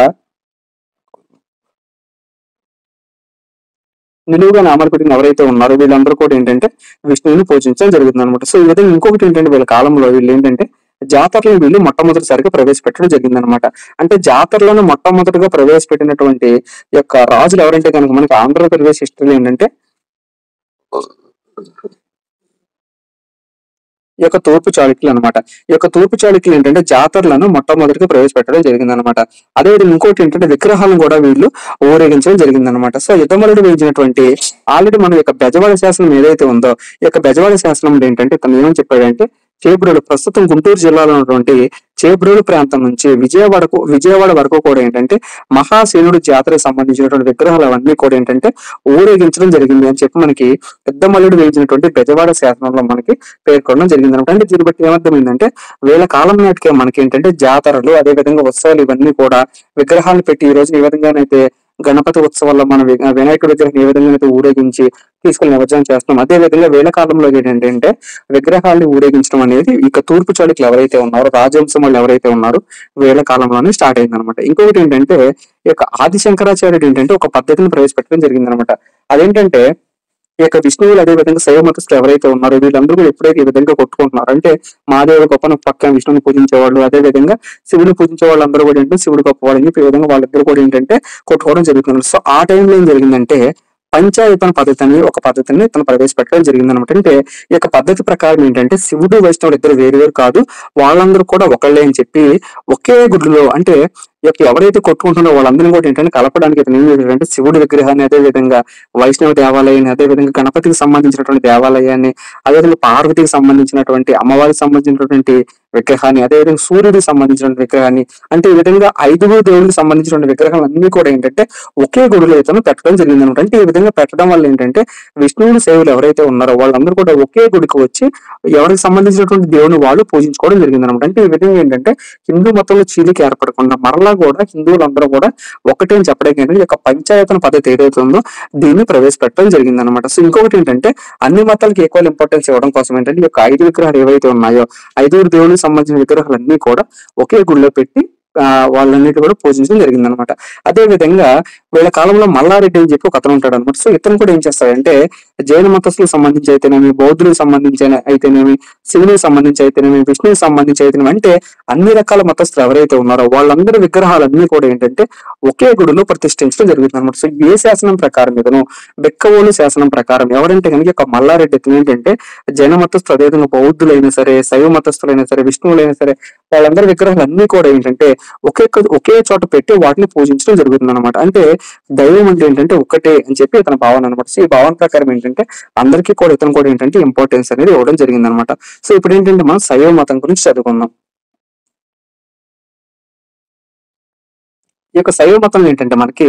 నిలువుగా నామాలు పెట్టిన ఎవరైతే ఉన్నారో వీళ్ళందరూ కూడా ఏంటంటే విష్ణువుని పూజించడం జరుగుతుంది అనమాట సో ఈ విధంగా ఇంకొకటి ఏంటంటే వీళ్ళ కాలంలో వీళ్ళు ఏంటంటే జాతరలను వీళ్ళు మొట్టమొదటిసారిగా ప్రవేశపెట్టడం జరిగింది అనమాట అంటే జాతరలను మొట్టమొదటిగా ప్రవేశపెట్టినటువంటి యొక్క రాజులు ఎవరంటే కనుక మనకి ఆంధ్రప్రదేశ్ హిస్టరీలో ఏంటంటే ఈ యొక్క తూర్పు చాళుక్యులు అనమాట ఈ యొక్క తూర్పు చాళుక్యులు ఏంటంటే జాతరలను మొట్టమొదటిగా ప్రవేశపెట్టడం జరిగింది అనమాట అదేవిధంగా ఇంకోటి ఏంటంటే విగ్రహాలను కూడా వీళ్ళు ఊరేగించడం జరిగింది అనమాట సో యుద్ధమలుడు వేయించినటువంటి ఆల్రెడీ మన యొక్క బెజవాడ శాసనం ఏదైతే ఉందో ఈ యొక్క బెజవాడ శాసనం ఏంటంటే తను ఏమని చెప్పాడంటే చేబ్రోలు ప్రస్తుతం గుంటూరు జిల్లాలో ఉన్నటువంటి చేబ్రోలు ప్రాంతం నుంచి విజయవాడకు విజయవాడ వరకు కూడా ఏంటంటే మహాసేనుడు జాతరకు సంబంధించినటువంటి విగ్రహాలు అవన్నీ కూడా ఏంటంటే ఊరేగించడం జరిగింది అని చెప్పి మనకి పెద్దమల్లుడు వేయించినటువంటి బెజవాడ శాసనంలో మనకి పేర్కొనడం జరిగింది అనమాట అంటే దీన్ని బట్టి ఏమర్థమైందంటే వేల కాలం నాటికే మనకి ఏంటంటే జాతరలు అదే విధంగా ఉత్సవాలు ఇవన్నీ కూడా విగ్రహాలు పెట్టి ఈ రోజు ఏ విధంగానైతే గణపతి ఉత్సవాల్లో మన వి- వినాయకుడి విగ్రహం ఏ విధంగా అయితే ఊరేగించి తీసుకెళ్లి నిమజ్జనం చేస్తున్నాం అదే విధంగా వేల కాలంలో ఏంటంటే విగ్రహాన్ని ఊరేగించడం అనేది ఇక తూర్పు చాళుక్యులు ఎవరైతే ఉన్నారో రాజవంశం వాళ్ళు ఎవరైతే ఉన్నారో వేల కాలంలోనే స్టార్ట్ అయింది అనమాట ఇంకొకటి ఏంటంటే ఈ యొక్క ఆది శంకరాచార్యుడు ఏంటంటే ఒక పద్ధతిని ప్రవేశపెట్టడం జరిగింది అనమాట అదేంటంటే ఈ యొక్క విష్ణువులు అదే విధంగా శైవ మతస్థులు ఎవరైతే ఉన్నారో వీళ్ళందరూ కూడా ఎప్పుడైతే ఈ విధంగా కొట్టుకుంటున్నారు అంటే మాదేవుడు గొప్ప పక్కన విష్ణువుని పూజించేవాళ్ళు అదే విధంగా శివుని పూజించే వాళ్ళందరూ కూడా ఏంటంటే శివుడు గొప్పవాడు అని చెప్పి ఈ విధంగా వాళ్ళిద్దరు కూడా ఏంటంటే కొట్టుకోవడం జరుగుతుంది సో ఆ టైంలో ఏం జరిగిందంటే పంచాయతన పద్ధతి అని ఒక పద్ధతిని తను ప్రవేశపెట్టడం జరిగింది అనమాట అంటే ఈ యొక్క పద్ధతి ప్రకారం ఏంటంటే శివుడు వైష్ణవుడు ఇద్దరు వేరు వేరు కాదు వాళ్ళందరూ కూడా ఒకళ్ళే అని చెప్పి ఒకే గుడిలో అంటే ఈ యొక్క ఎవరైతే కొట్టుకుంటున్నారో వాళ్ళందరినీ కూడా ఏంటంటే కలపడానికి ఇతను ఏం చేశాడంటే శివుడి విగ్రహాన్ని అదే విధంగా వైష్ణవ దేవాలయాన్ని అదే విధంగా గణపతికి సంబంధించినటువంటి దేవాలయాన్ని అదేవిధంగా పార్వతికి సంబంధించినటువంటి అమ్మవారికి సంబంధించినటువంటి విగ్రహాన్ని అదేవిధంగా సూర్యుడికి సంబంధించినటువంటి విగ్రహాన్ని అంటే ఈ విధంగా ఐదుగురు దేవుడికి సంబంధించినటువంటి విగ్రహాలు అన్ని కూడా ఏంటంటే ఒకే గుడిలో ఇతను పెట్టడం జరిగింది అనమాట అంటే ఈ విధంగా పెట్టడం వల్ల ఏంటంటే విష్ణువుని సేవలు ఎవరైతే ఉన్నారో వాళ్ళందరూ కూడా ఒకే గుడికి వచ్చి ఎవరికి సంబంధించినటువంటి దేవుని వాళ్ళు పూజించుకోవడం జరిగింది అనమాట అంటే ఈ విధంగా ఏంటంటే హిందూ మతంలో చీలిక ఏర్పడకుండా మరలా కూడా హిందువులందరూ కూడా ఒకటే అని చెప్పడానికి ఏంటంటే ఈ యొక్క పంచాయతన పద్ధతి ఏదైతే ఉందో దీన్ని ప్రవేశపెట్టడం జరిగింది అనమాట సో ఇంకొకటి ఏంటంటే అన్ని మతాలకు ఈక్వల్ ఇంపార్టెన్స్ ఇవ్వడం కోసం ఏంటంటే ఈ యొక్క ఐదు విగ్రహాలు ఏవైతే ఉన్నాయో ఐదుగురు దేవునికి సంబంధించిన విగ్రహాలన్నీ కూడా ఒకే గుడిలో పెట్టి ఆ, వాళ్ళన్నిటి కూడా పూజించడం జరిగింది అనమాట అదే విధంగా వీళ్ళ కాలంలో మల్లారెడ్డి అని చెప్పి ఒక అతను ఉంటాడు అనమాట సో ఇతను కూడా ఏం చేస్తాడంటే జైన మతస్థులకు సంబంధించి అయితేనేమి బౌద్ధులకు సంబంధించి అయితేనేమి శివునికి సంబంధించి అయితేనేమి విష్ణువుకి సంబంధించి అయితేనేమి అంటే అన్ని రకాల మతస్థులు ఎవరైతే ఉన్నారో వాళ్ళందరి విగ్రహాలన్నీ కూడా ఏంటంటే ఒకే గుడిలో ప్రతిష్ఠించడం జరుగుతుంది అనమాట సో ఏ శాసనం ప్రకారం ఇతను బెక్కవోలు శాసనం ప్రకారం ఎవరంటే కనుక ఒక మల్లారెడ్డి ఇతను ఏంటంటే జైన మతస్థులు అదేవిధంగా బౌద్ధులైనా సరే శైవ మతస్థులైనా సరే విష్ణువులైనా సరే వాళ్ళందరి విగ్రహాలు అన్ని కూడా ఏంటంటే ఒకే ఒకే చోట పెట్టి వాటిని పూజించడం జరుగుతుంది అనమాట అంటే దైవం అంటే ఏంటంటే ఒకటే అని చెప్పి ఇతని భావన అనమాట సో ఈ భావన ప్రకారం ఏంటంటే అందరికీ కూడా ఇతను కూడా ఏంటంటే ఇంపార్టెన్స్ అనేది ఇవ్వడం జరిగింది అనమాట సో ఇప్పుడు ఏంటంటే మనం శైవ మతం గురించి చదువుకుందాం ఈ యొక్క శైవ మతం ఏంటంటే మనకి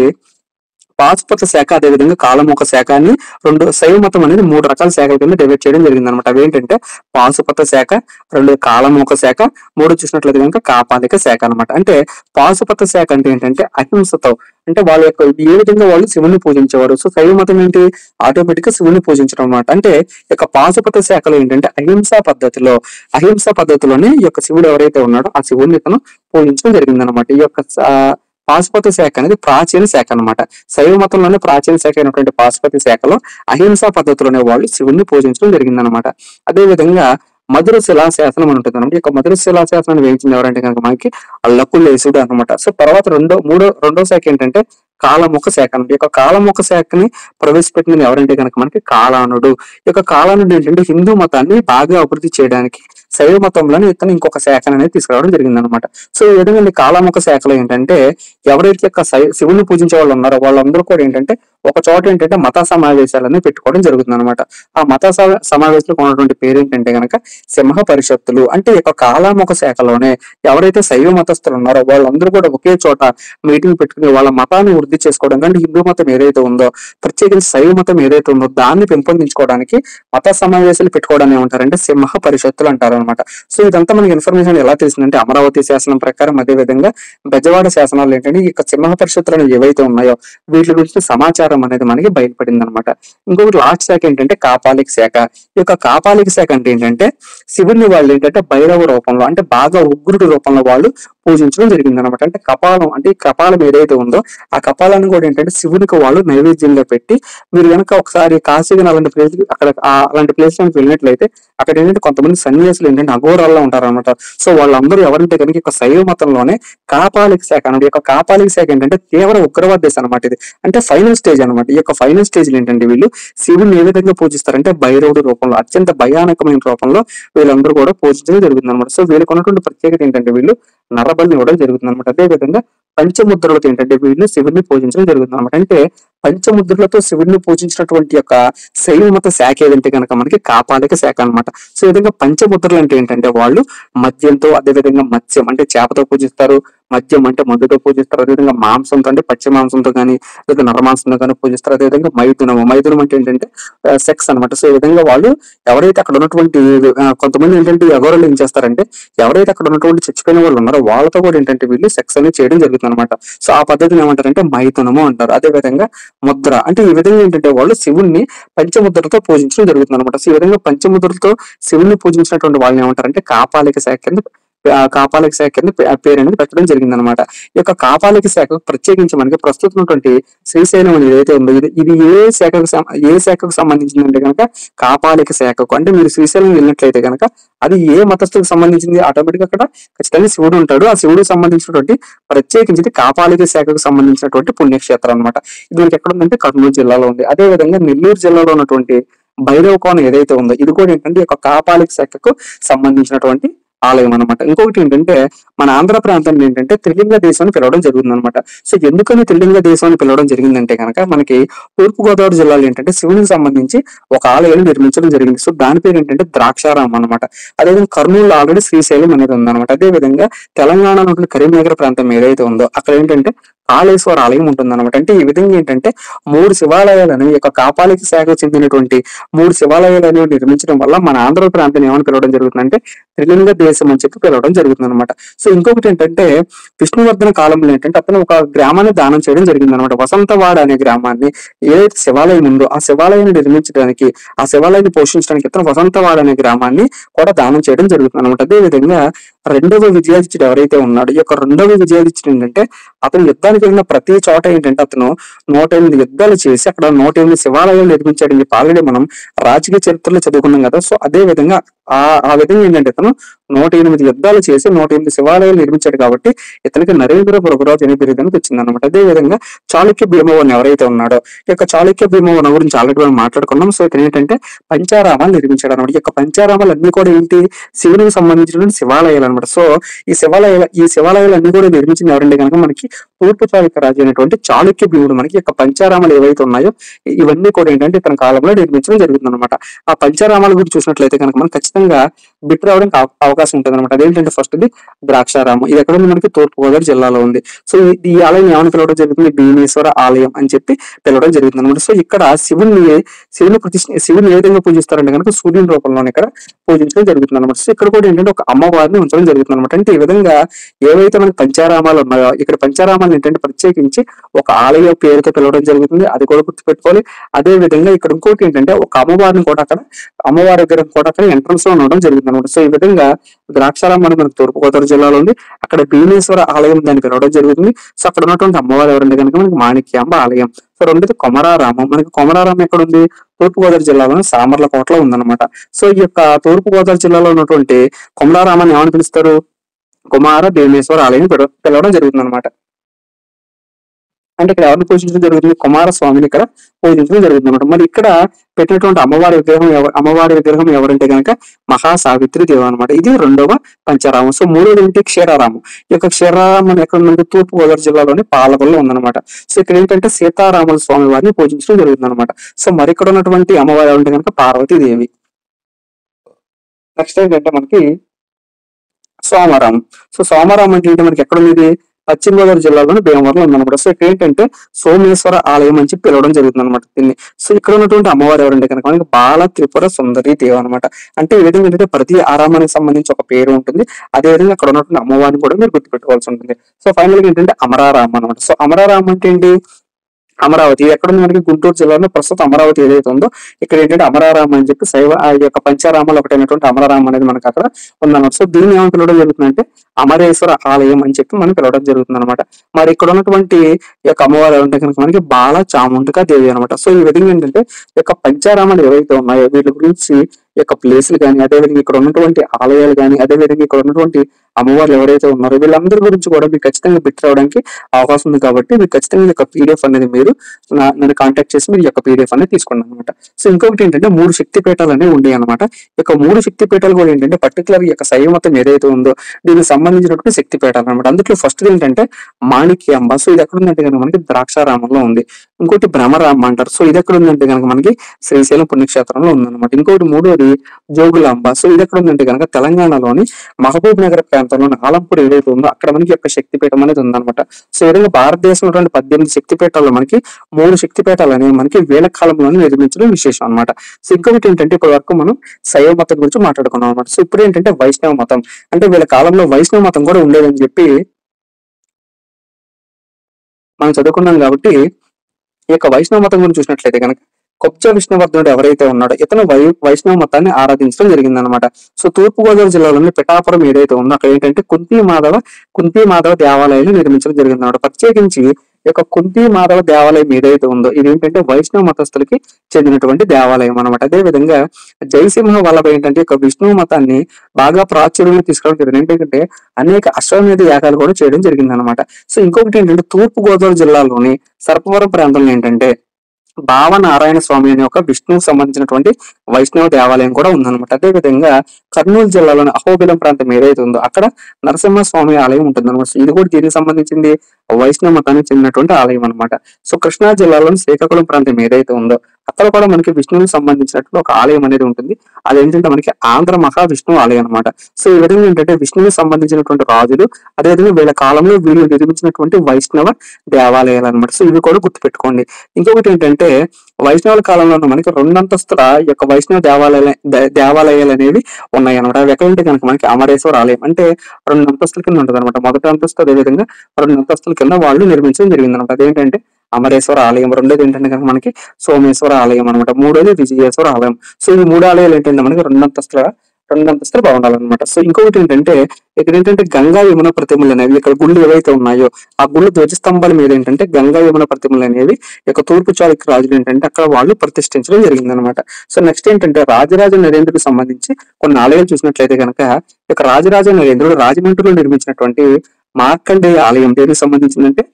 పాశుపత శాఖ అదేవిధంగా కాలముఖ శాఖ అని రెండు శైవ మతం అనేది మూడు రకాల శాఖల కింద డివైడ్ చేయడం జరిగింది అనమాట అవి ఏంటంటే పాశుపత శాఖ రెండు కాలముఖ శాఖ మూడు చూసినట్లయితే కనుక కాపాలిక శాఖ అన్నమాట అంటే పాశుపత శాఖ అంటే ఏంటంటే అహింసతో అంటే వాళ్ళ యొక్క ఏ విధంగా వాళ్ళు శివుని పూజించేవారు సో శైవ మతం ఏంటి ఆటోమేటిక్ గా శివుని పూజించడం అనమాట అంటే ఈ యొక్క పాశుపత శాఖలో ఏంటంటే అహింసా పద్ధతిలో అహింసా పద్ధతిలోనే ఈ యొక్క శివుడు ఎవరైతే ఉన్నాడో ఆ శివుని ఇతను పూజించడం జరిగింది అనమాట ఈ యొక్క ఆ, పాశుపత శాఖ అనేది ప్రాచీన శాఖ అన్నమాట శైవ మతంలోనే ప్రాచీన శాఖ అయినటువంటి పాశుపతి శాఖలో అహింసా పద్ధతిలోనే వాళ్ళు శివుణ్ణి పూజించడం జరిగిందనమాట అదే విధంగా మధుర శిలాశాసనం అని ఉంటుంది అనమాట ఈ యొక్క మధుర శిలాశాసనాన్ని వేయించింది ఎవరంటే కనుక మనకి లకులేసుడు అనమాట సో తర్వాత రెండో మూడో రెండో శాఖ ఏంటంటే కాలముఖ శాఖ అనమాట ఈ యొక్క కాలముఖ శాఖని ప్రవేశపెట్టినది ఎవరంటే కనుక మనకి కాలానుడు ఈ యొక్క కాలానుడు ఏంటంటే హిందూ మతాన్ని బాగా అభివృద్ధి చేయడానికి శైవ మతంలోనే ఇతను ఇంకొక శాఖను అనేది తీసుకురావడం జరిగింది అనమాట సో ఈ విధంగా ఈ కాలాముఖ శాఖలో ఏంటంటే ఎవరైతే యొక్క శై- శివుని పూజించే వాళ్ళు ఉన్నారో వాళ్ళందరూ కూడా ఏంటంటే ఒక చోట ఏంటంటే మత సమావేశాలని పెట్టుకోవడం జరుగుతుంది అనమాట ఆ మత స- సమావేశాలకు ఉన్నటువంటి పేరు ఏంటంటే గనక సింహ పరిషత్తులు అంటే ఈ యొక్క కాలాముఖ శాఖలోనే ఎవరైతే శైవ మతస్థులు ఉన్నారో వాళ్ళందరూ కూడా ఒకే చోట మీటింగ్ పెట్టుకుని వాళ్ళ మతాన్ని వృద్ధి చేసుకోవడం కంటే హిందూ మతం ఏదైతే ఉందో ప్రత్యేకించి శైవ మతం ఏదైతే ఉందో దాన్ని పెంపొందించుకోవడానికి మత సమావేశాలు పెట్టుకోవడానికి ఏమంటారంటే సింహ పరిషత్తులు అంటారు అనమాట సో ఇదంతా మనకి ఇన్ఫర్మేషన్ ఎలా తెలిసిందంటే అమరావతి శాసనం ప్రకారం అదే విధంగా బెజవాడ శాసనాలు ఏంటంటే ఈ యొక్క సింహ పరిషత్తులు అనేవి ఏవైతే ఉన్నాయో వీటి గురించి సమాచారం అనేది మనకి బయటపడింది అనమాట ఇంకొకటి లాస్ట్ శాఖ ఏంటంటే కాపాలిక శాఖ ఈ యొక్క కాపాలిక శాఖ అంటే ఏంటంటే శివుని వాళ్ళు ఏంటంటే భైరవ రూపంలో అంటే బాగా ఉగ్రుడి రూపంలో వాళ్ళు పూజించడం జరిగింది అనమాట అంటే కపాలం అంటే ఈ కపాలం ఏదైతే ఉందో ఆ కపాలాన్ని కూడా ఏంటంటే శివునికి వాళ్ళు నైవేద్యంగా పెట్టి మీరు కనుక ఒకసారి కాశీగా అలాంటి ప్లేస్ అక్కడ ఆ- అలాంటి ప్లేస్ వెళ్ళినట్లయితే అక్కడ ఏంటంటే కొంతమంది సన్యాసులు ఏంటంటే అఘోరాల్లో ఉంటారు అనమాట సో వాళ్ళందరూ ఎవరంటే కనుక ఈ యొక్క శైవ మతంలోనే కాపాలిక శాఖ అన్నమాట ఈ యొక్క కాపాలిక శాఖ ఏంటంటే తీవ్ర ఉగ్రవాద దేశం అనమాట ఇది అంటే ఫైనల్ స్టేజ్ అనమాట ఈ యొక్క ఫైనల్ స్టేజ్ ఏంటంటే వీళ్ళు శివుని ఏ విధంగా పూజిస్తారంటే భైరవుడి రూపంలో అత్యంత భయానకమైన రూపంలో వీళ్ళందరూ కూడా పూజించడం జరుగుతుంది అనమాట సో వీళ్ళకి ఉన్నటువంటి ప్రత్యేకత ఏంటంటే వీళ్ళు నరబలిని ఇవ్వడం జరుగుతుంది అనమాట అదే విధంగా పంచముద్రలతో ఏంటంటే వీళ్ళు శివుడిని పూజించడం జరుగుతుంది అనమాట అంటే పంచముద్రలతో శివుడిని పూజించినటువంటి యొక్క శైవ మత శాఖ ఏదంటే కనుక మనకి కాపాలిక శాఖ అన్నమాట సో ఈ విధంగా పంచముద్రలు అంటే ఏంటంటే వాళ్ళు మద్యంతో అదే విధంగా మత్స్యం అంటే చేపతో పూజిస్తారు మద్యం అంటే మందుతో పూజిస్తారు అదేవిధంగా మాంసంతో అంటే పచ్చి మాంసంతో కానీ లేదా నరమాంసంతో కానీ పూజిస్తారు అదేవిధంగా మైథునము మైథునం అంటే ఏంటంటే సెక్స్ అన్నమాట సో ఈ విధంగా వాళ్ళు ఎవరైతే అక్కడ ఉన్నటువంటి ఆ, కొంతమంది ఏంటంటే ఈ అఘోరాలు ఏం చేస్తారంటే ఎవరైతే అక్కడ ఉన్నటువంటి చచ్చిపోయిన వాళ్ళు ఉన్నారో వాళ్ళతో కూడా ఏంటంటే వీళ్ళు సెక్స్ అనేది చేయడం జరుగుతుంది అనమాట సో ఆ పద్ధతిని ఏమంటారంటే మైథునము అంటారు అదే విధంగా ముద్ర అంటే ఈ విధంగా ఏంటంటే వాళ్ళు శివుణ్ణి పంచముద్రలతో పూజించడం జరుగుతుంది అనమాట సో ఈ విధంగా పంచముద్రలతో శివుణ్ణి పూజించినటువంటి వాళ్ళని ఏమంటారంటే కాపాలిక శాఖ కింద ఆ కాపాలిక శాఖ కింద పే- ఆ పేరు అనేది పెట్టడం జరిగింది అనమాట ఈ యొక్క కాపాలిక శాఖ ప్రత్యేకించి మనకి ప్రస్తుతం ఉన్నటువంటి శ్రీశైలం అనేది ఏదైతే ఉందో ఇది ఇది ఏ శాఖకు సం- ఏ శాఖకు సంబంధించిందంటే కనుక కాపాలిక శాఖకు అంటే మీరు శ్రీశైలం వెళ్ళినట్లయితే కనుక అది ఏ మతస్థులకు సంబంధించింది ఆటోమేటిక్ అక్కడ ఖచ్చితంగా శివుడు ఉంటాడు ఆ శివుడికి సంబంధించినటువంటి ప్రత్యేకించి కాపాలిక శాఖకు సంబంధించినటువంటి పుణ్యక్షేత్రం అన్నమాట ఇది మనకి ఎక్కడ ఉందంటే కర్నూలు జిల్లాలో ఉంది అదే విధంగా నెల్లూరు జిల్లాలో ఉన్నటువంటి భైరవ కోణం ఏదైతే ఉందో ఇది కూడా ఏంటంటే ఈ యొక్క కాపాలిక శాఖకు సంబంధించినటువంటి ఆలయం అన్నమాట ఇంకొకటి ఏంటంటే మన ఆంధ్ర ప్రాంతాన్ని ఏంటంటే త్రిలింగ దేశం అని పిలవడం జరుగుతుంది అనమాట సో ఎందుకని త్రిలింగ దేశం అని పిలవడం జరిగిందంటే కనుక మనకి తూర్పు గోదావరి జిల్లాలో ఏంటంటే శివునికి సంబంధించి ఒక ఆలయాన్ని నిర్మించడం జరిగింది సో దాని పేరు ఏంటంటే ద్రాక్షారామం అనమాట అదేవిధంగా కర్నూలు ఆల్రెడీ శ్రీశైలం అనేది ఉందన్నమాట అదే విధంగా తెలంగాణ నుండి కరీంనగర్ ప్రాంతం ఏదైతే ఉందో అక్కడ ఏంటంటే కాళేశ్వర ఆలయం ఉంటుంది అనమాట అంటే ఈ విధంగా ఏంటంటే మూడు శివాలయాలను ఈ యొక్క కాపాలిక శాఖకు చెందినటువంటి మూడు శివాలయాలు అనేవి నిర్మించడం వల్ల మన ఆంధ్ర ప్రాంతం ఏమని పిలవడం జరుగుతుందంటే త్రిలింగ దేశం అని చెప్పి పిలవడం జరుగుతుంది అనమాట సో ఇంకొకటి ఏంటంటే విష్ణువర్ధన కాలంలో ఏంటంటే అతను ఒక గ్రామాన్ని దానం చేయడం జరిగింది అనమాట వసంతవాడ అనే గ్రామాన్ని ఏదైతే శివాలయం ఉందో ఆ శివాలయాన్ని నిర్మించడానికి ఆ శివాలయాన్ని పోషించడానికి ఇతను వసంతవాడ అనే గ్రామాన్ని కూడా దానం చేయడం జరుగుతుంది అనమాట అదే విధంగా రెండవ విజయాదిత్యుడు ఎవరైతే ఉన్నాడో ఈ యొక్క రెండవ విజయాదిత్యుడు ఏంటంటే అతను యుద్ధానికి వెళ్ళిన ప్రతి చోట ఏంటంటే అతను నూట ఎనిమిది యుద్ధాలు చేసి అక్కడ నూట ఎనిమిది శివాలయాలు నిర్మించాడని చెప్పి ఆల్రెడీ మనం రాజకీయ చరిత్రలో చదువుకున్నాం కదా సో అదే విధంగా ఆ ఆ విధంగా ఏంటంటే ఇతను నూట ఎనిమిది యుద్ధాలు చేసి నూట ఎనిమిది శివాలయాలు నిర్మించాడు కాబట్టి ఇతనికి నరేంద్ర భృగరాజు అనే బిరుదు అనేది వచ్చింది అనమాట అదే విధంగా చాళుక్య భీమవరం ఎవరైతే ఉన్నాడో ఈ యొక్క చాళుక్య భీమవరం గురించి ఆల్రెడీ మనం మాట్లాడుకున్నాం సో ఇతను ఏంటంటే పంచారామాలు నిర్మించాడు అనమాట ఈ యొక్క పంచారామాలు అన్ని కూడా ఏంటి శివునికి సంబంధించినటువంటి శివాలయాలు అనమాట సో ఈ శివాలయాల ఈ శివాలయాలు అన్ని కూడా నిర్మించింది ఎవరంటే కనుక మనకి తూర్పు చాళుక్య రాజు అయినటువంటి చాళుక్య భీముడు మనకి ఈ యొక్క పంచారామాలు ఏవైతే ఉన్నాయో ఇ- ఇవన్నీ కూడా ఏంటంటే ఇతని కాలంలో నిర్మించడం జరుగుతుంది అనమాట ఆ పంచారామాల గురించి చూసినట్లయితే కనుక మనకి ఖచ్చితంగా బిట్ రావడానికి అవ- అవకాశం ఉంటుంది అనమాట అదేంటంటే ఫస్ట్ ఇది ద్రాక్షారామం ఇది ఎక్కడ ఉంది మనకి తూర్పు గోదావరి జిల్లాలో ఉంది సో ఈ- ఈ ఆలయం ఏమని పిలవడం జరుగుతుంది భీమేశ్వర ఆలయం అని చెప్పి పిలవడం జరుగుతుంది అనమాట సో ఇక్కడ శివుని శివుని ప్రతిష్ఠ శివుని ఏ విధంగా పూజిస్తారంటే కనుక సూర్యుని రూపంలోనే ఇక్కడ పూజించడం జరుగుతుంది అనమాట సో ఇక్కడ కూడా ఏంటంటే ఒక అమ్మవారిని ఉంచడం జరుగుతుంది అనమాట అంటే ఈ విధంగా ఏవైతే మనకి పంచారామాలు ఉన్నాయో ఇక్కడ పంచారామాలు ఏంటంటే ప్రత్యేకించి ఒక ఆలయ పేరుతో పిలవడం జరుగుతుంది అది కూడా గుర్తుపెట్టుకోవాలి అదే విధంగా ఇక్కడ ఇంకోటి ఏంటంటే ఒక అమ్మవారిని కూడా అక్కడ అమ్మవారి విగ్రహం కూడా అక్కడ ఎంట్రన్స్ లో ఉండడం జరుగుతుంది అనమాట సో ఈ విధంగా ద్రాక్షారామం అనేది మనకు తూర్పుగోదావరి జిల్లాలో ఉంది అక్కడ భీమేశ్వర ఆలయం దాన్ని పిలవడం జరుగుతుంది సో అక్కడ ఉన్నటువంటి అమ్మవారు ఎవరంటే కనుక మనకి మాణిక్యాంబ ఆలయం సో రెండోది కొమరారామం మనకి కొమరారామం ఎక్కడ ఉంది తూర్పుగోదావరి జిల్లాలోని సామర్లకోటలో ఉందన్నమాట సో ఈ యొక్క తూర్పుగోదావరి జిల్లాలో ఉన్నటువంటి కొమరారామాన్ని ఏమని పిలుస్తారు కుమార భీమేశ్వర ఆలయం పిలవ- పిలవడం జరుగుతుంది అనమాట అంటే ఇక్కడ ఎవరిని పూజించడం జరుగుతుంది కుమారస్వామిని ఇక్కడ పూజించడం జరుగుతుంది అనమాట మరి ఇక్కడ పెట్టినటువంటి అమ్మవారి విగ్రహం ఎవ- అమ్మవారి విగ్రహం ఎవరంటే కనుక మహాసావిత్రి దేవ అనమాట ఇది రెండవ పంచరామం సో మూడోది ఏంటి క్షీరారామం ఈ యొక్క క్షీరారామం ఎక్కడ ఉందంటే తూర్పు గోదావరి జిల్లాలోని పాలకొల్లో ఉందన్నమాట సో ఇక్కడ ఏంటంటే సీతారాముల స్వామి వారిని పూజించడం జరుగుతుంది అనమాట సో మరి ఇక్కడ ఉన్నటువంటి అమ్మవారు ఎవరంటే కనుక పార్వతీదేవి నెక్స్ట్ ఏంటంటే మనకి సోమవారం సో సోమవారం అంటే ఏంటి మనకి ఎక్కడ ఉంది ఇది? పశ్చిమ గోదావరి జిల్లాలోని భీమవరంలో ఉందన్నమాట సో ఇక్కడ ఏంటంటే సోమేశ్వర ఆలయం అని చెప్పి పిలవడం జరుగుతుంది అనమాట దీన్ని సో ఇక్కడ ఉన్నటువంటి అమ్మవారు ఎవరంటే కనుక మనకి బాల త్రిపుర సుందరి దేవ అనమాట అంటే ఈ విధంగా ఏంటంటే ప్రతి ఆరామానికి సంబంధించి ఒక పేరు ఉంటుంది అదే విధంగా అక్కడ ఉన్నటువంటి అమ్మవారిని కూడా మీరు గుర్తుపెట్టుకోవాల్సి ఉంటుంది సో ఫైనల్ గా ఏంటంటే అమరారామం అనమాట సో అమరారామం అంటే ఏంటి అమరావతి ఇది ఎక్కడ ఉంది మనకి గుంటూరు జిల్లాలో ప్రస్తుతం అమరావతి ఏదైతే ఉందో ఇక్కడ ఏంటంటే అమరారామం అని చెప్పి శైవ ఆ యొక్క పంచారామాలు ఒకటైనటువంటి అమరారామం అనేది మనకి అక్కడ ఉందన్నమాట సో దీన్ని ఏమని పిలవడం జరుగుతుందంటే అమరేశ్వర ఆలయం అని చెప్పి మనం పిలవడం జరుగుతుంది అనమాట మరి ఇక్కడ ఉన్నటువంటి ఈ యొక్క అమ్మవారు ఎవరంటే కనుక మనకి బాల చాముండికా దేవి అనమాట సో ఈ విధంగా ఏంటంటే ఈ యొక్క పంచారామాలు ఏవైతే ఉన్నాయో వీటి గురించి ఈ యొక్క ప్లేసులు కానీ అదేవిధంగా ఇక్కడ ఉన్నటువంటి ఆలయాలు కానీ అదేవిధంగా ఇక్కడ ఉన్నటువంటి అమ్మవారు ఎవరైతే ఉన్నారో వీళ్ళందరి గురించి కూడా మీకు ఖచ్చితంగా బిట్ రావడానికి అవకాశం ఉంది కాబట్టి మీకు ఖచ్చితంగా ఈ యొక్క పీడిఎఫ్ అనేది మీరు నా- నన్ను కాంటాక్ట్ చేసి మీరు ఈ యొక్క పీడిఎఫ్ అనేది తీసుకోండి అనమాట సో ఇంకొకటి ఏంటంటే మూడు శక్తి పీఠాలు అనేవి ఉండేవి అనమాట ఈ యొక్క మూడు శక్తి పీఠాలు కూడా ఏంటంటే పర్టికులర్ ఈ యొక్క శైవ మతం ఏదైతే ఉందో దీనికి సంబంధించినటువంటి శక్తి పీఠాలు అనమాట అందులో ఫస్ట్ ఏంటంటే మాణిక్యాంబ సో ఇది ఎక్కడ ఉందంటే కనుక మనకి ద్రాక్షారామంలో ఉంది ఇంకోటి భ్రమరామ అంటారు సో ఇది ఎక్కడ ఉందంటే కనుక మనకి శ్రీశైలం పుణ్యక్షేత్రంలో ఉందన్నమాట ఇంకోటి మూడోది జోగులాంబ సో ఇది ఎక్కడ ఉందంటే కనుక తెలంగాణలోని మహబూబ్ నగర్ ప్రాంతంలోని ఆలంపూర్ ఏదైతే ఉందో అక్కడ మనకి యొక్క శక్తిపీఠం అనేది ఉందన్నమాట సో ఈ విధంగా భారతదేశంలో ఉన్నటువంటి పద్దెనిమిది శక్తిపీఠాల్లో మనకి మూడు శక్తిపీఠాలు అనేవి మనకి వేల కాలంలోనే నిర్మించడం విశేషం అన్నమాట సో ఇంకొకటి ఏంటంటే ఇప్పటి వరకు మనం శైవ మతం గురించి మాట్లాడుకున్నాం అనమాట సో ఇప్పుడు ఏంటంటే వైష్ణవ మతం అంటే వీళ్ళ కాలంలో వైష్ణవ మతం కూడా ఉండేదని చెప్పి మనం చదువుకున్నాం కాబట్టి ఈ యొక్క వైష్ణవ మతం గురించి చూసినట్లయితే కనుక కొప్చ విష్ణువర్ధనుడు ఎవరైతే ఉన్నాడో ఇతను వై వైష్ణవ మతాన్ని ఆరాధించడం జరిగిందనమాట సో తూర్పు గోదావరి జిల్లాలోని పిఠాపురం ఏదైతే ఉందో అక్కడ ఏంటంటే కుంతి మాధవ కుంతి మాధవ దేవాలయాన్ని నిర్మించడం జరిగిందన్నమాట ప్రత్యేకించి ఈ యొక్క కుంతి మాధవ దేవాలయం ఏదైతే ఉందో ఇది ఏంటంటే వైష్ణవ మతస్థులకి చెందినటువంటి దేవాలయం అనమాట అదే విధంగా జయసింహ వల్లభ ఏంటంటే ఈ యొక్క విష్ణు మతాన్ని బాగా ప్రాచుర్యంలో తీసుకురావడం జరిగింది ఎందుకంటే అనేక అశ్వమేధ యాగాలు కూడా చేయడం జరిగింది అనమాట సో ఇంకొకటి ఏంటంటే తూర్పు గోదావరి జిల్లాలోని సర్పవరం ప్రాంతంలో ఏంటంటే భావనారాయణ స్వామి అనే ఒక విష్ణువుకు సంబంధించినటువంటి వైష్ణవ దేవాలయం కూడా ఉందన్నమాట అదే విధంగా కర్నూలు జిల్లాలోని అహోబిలం ప్రాంతం ఏదైతే ఉందో అక్కడ నరసింహ స్వామి ఆలయం ఉంటుంది అనమాట ఇది కూడా దీనికి సంబంధించింది వైష్ణవ మతానికి చెందినటువంటి ఆలయం అన్నమాట సో కృష్ణా జిల్లాలోని శ్రీకాకుళం ప్రాంతం ఏదైతే ఉందో అక్కడ కూడా మనకి విష్ణువుకి సంబంధించినటువంటి ఒక ఆలయం అనేది ఉంటుంది అదేంటంటే మనకి ఆంధ్ర మహావిష్ణువు ఆలయం అన్నమాట సో ఈ విధంగా ఏంటంటే విష్ణువుకి సంబంధించినటువంటి రాజులు అదేవిధంగా వీళ్ళ కాలంలో వీళ్ళు నిర్మించినటువంటి వైష్ణవ దేవాలయాలు అన్నమాట సో ఇవి కూడా గుర్తుపెట్టుకోండి ఇంకొకటి ఏంటంటే వైష్ణవుల కాలంలో మనకి రెండంతస్తుల ఈ యొక్క వైష్ణవ దేవాలయాల దే- దేవాలయాలు అనేవి ఉన్నాయి అనమాట అవి ఎక్కడ ఉంటే కనుక మనకి అమరేశ్వర ఆలయం అంటే రెండు అంతస్తుల కింద ఉంటుంది అనమాట మొదటి అంతస్తు అదే విధంగా రెండు అంతస్తుల కింద వాళ్ళు నిర్మించడం జరిగింది అనమాట అదేంటంటే అమరేశ్వర ఆలయం రెండోది ఏంటంటే కనుక మనకి సోమేశ్వర ఆలయం అనమాట మూడోది విజయేశ్వర ఆలయం సో ఈ మూడు ఆలయాలు ఏంటంటే మనకి రెండు అంతస్తుల రెండు అంతస్తుల భవనాలు సో ఇంకొకటి ఏంటంటే ఇక్కడ ఏంటంటే గంగా యమున ప్రతిమలు అనేవి ఇక్కడ గుళ్ళు ఏవైతే ఉన్నాయో ఆ గుళ్ళు ధ్వజస్తంభాల మీద ఏంటంటే గంగా యమున ప్రతిమలు అనేవి ఈ యొక్క తూర్పు చాళుక్య రాజులు ఏంటంటే అక్కడ వాళ్ళు ప్రతిష్ఠించడం జరిగింది అనమాట సో నెక్స్ట్ ఏంటంటే రాజరాజ నరేంద్రుడికి సంబంధించి కొన్ని ఆలయాలు చూసినట్లయితే కనుక ఈ యొక్క రాజరాజ నరేంద్రుడు రాజమండ్రిలో నిర్మించినటువంటి మార్కండేయ ఆలయం దేనికి సంబంధించిందంటే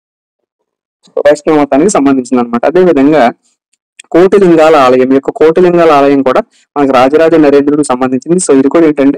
వైష్ణవ మతానికి సంబంధించింది అనమాట అదే విధంగా కోటిలింగాల ఆలయం ఈ యొక్క కోటిలింగాల ఆలయం కూడా మనకి రాజరాజ నరేంద్రుడికి సంబంధించింది సో ఇది కూడా ఏంటంటే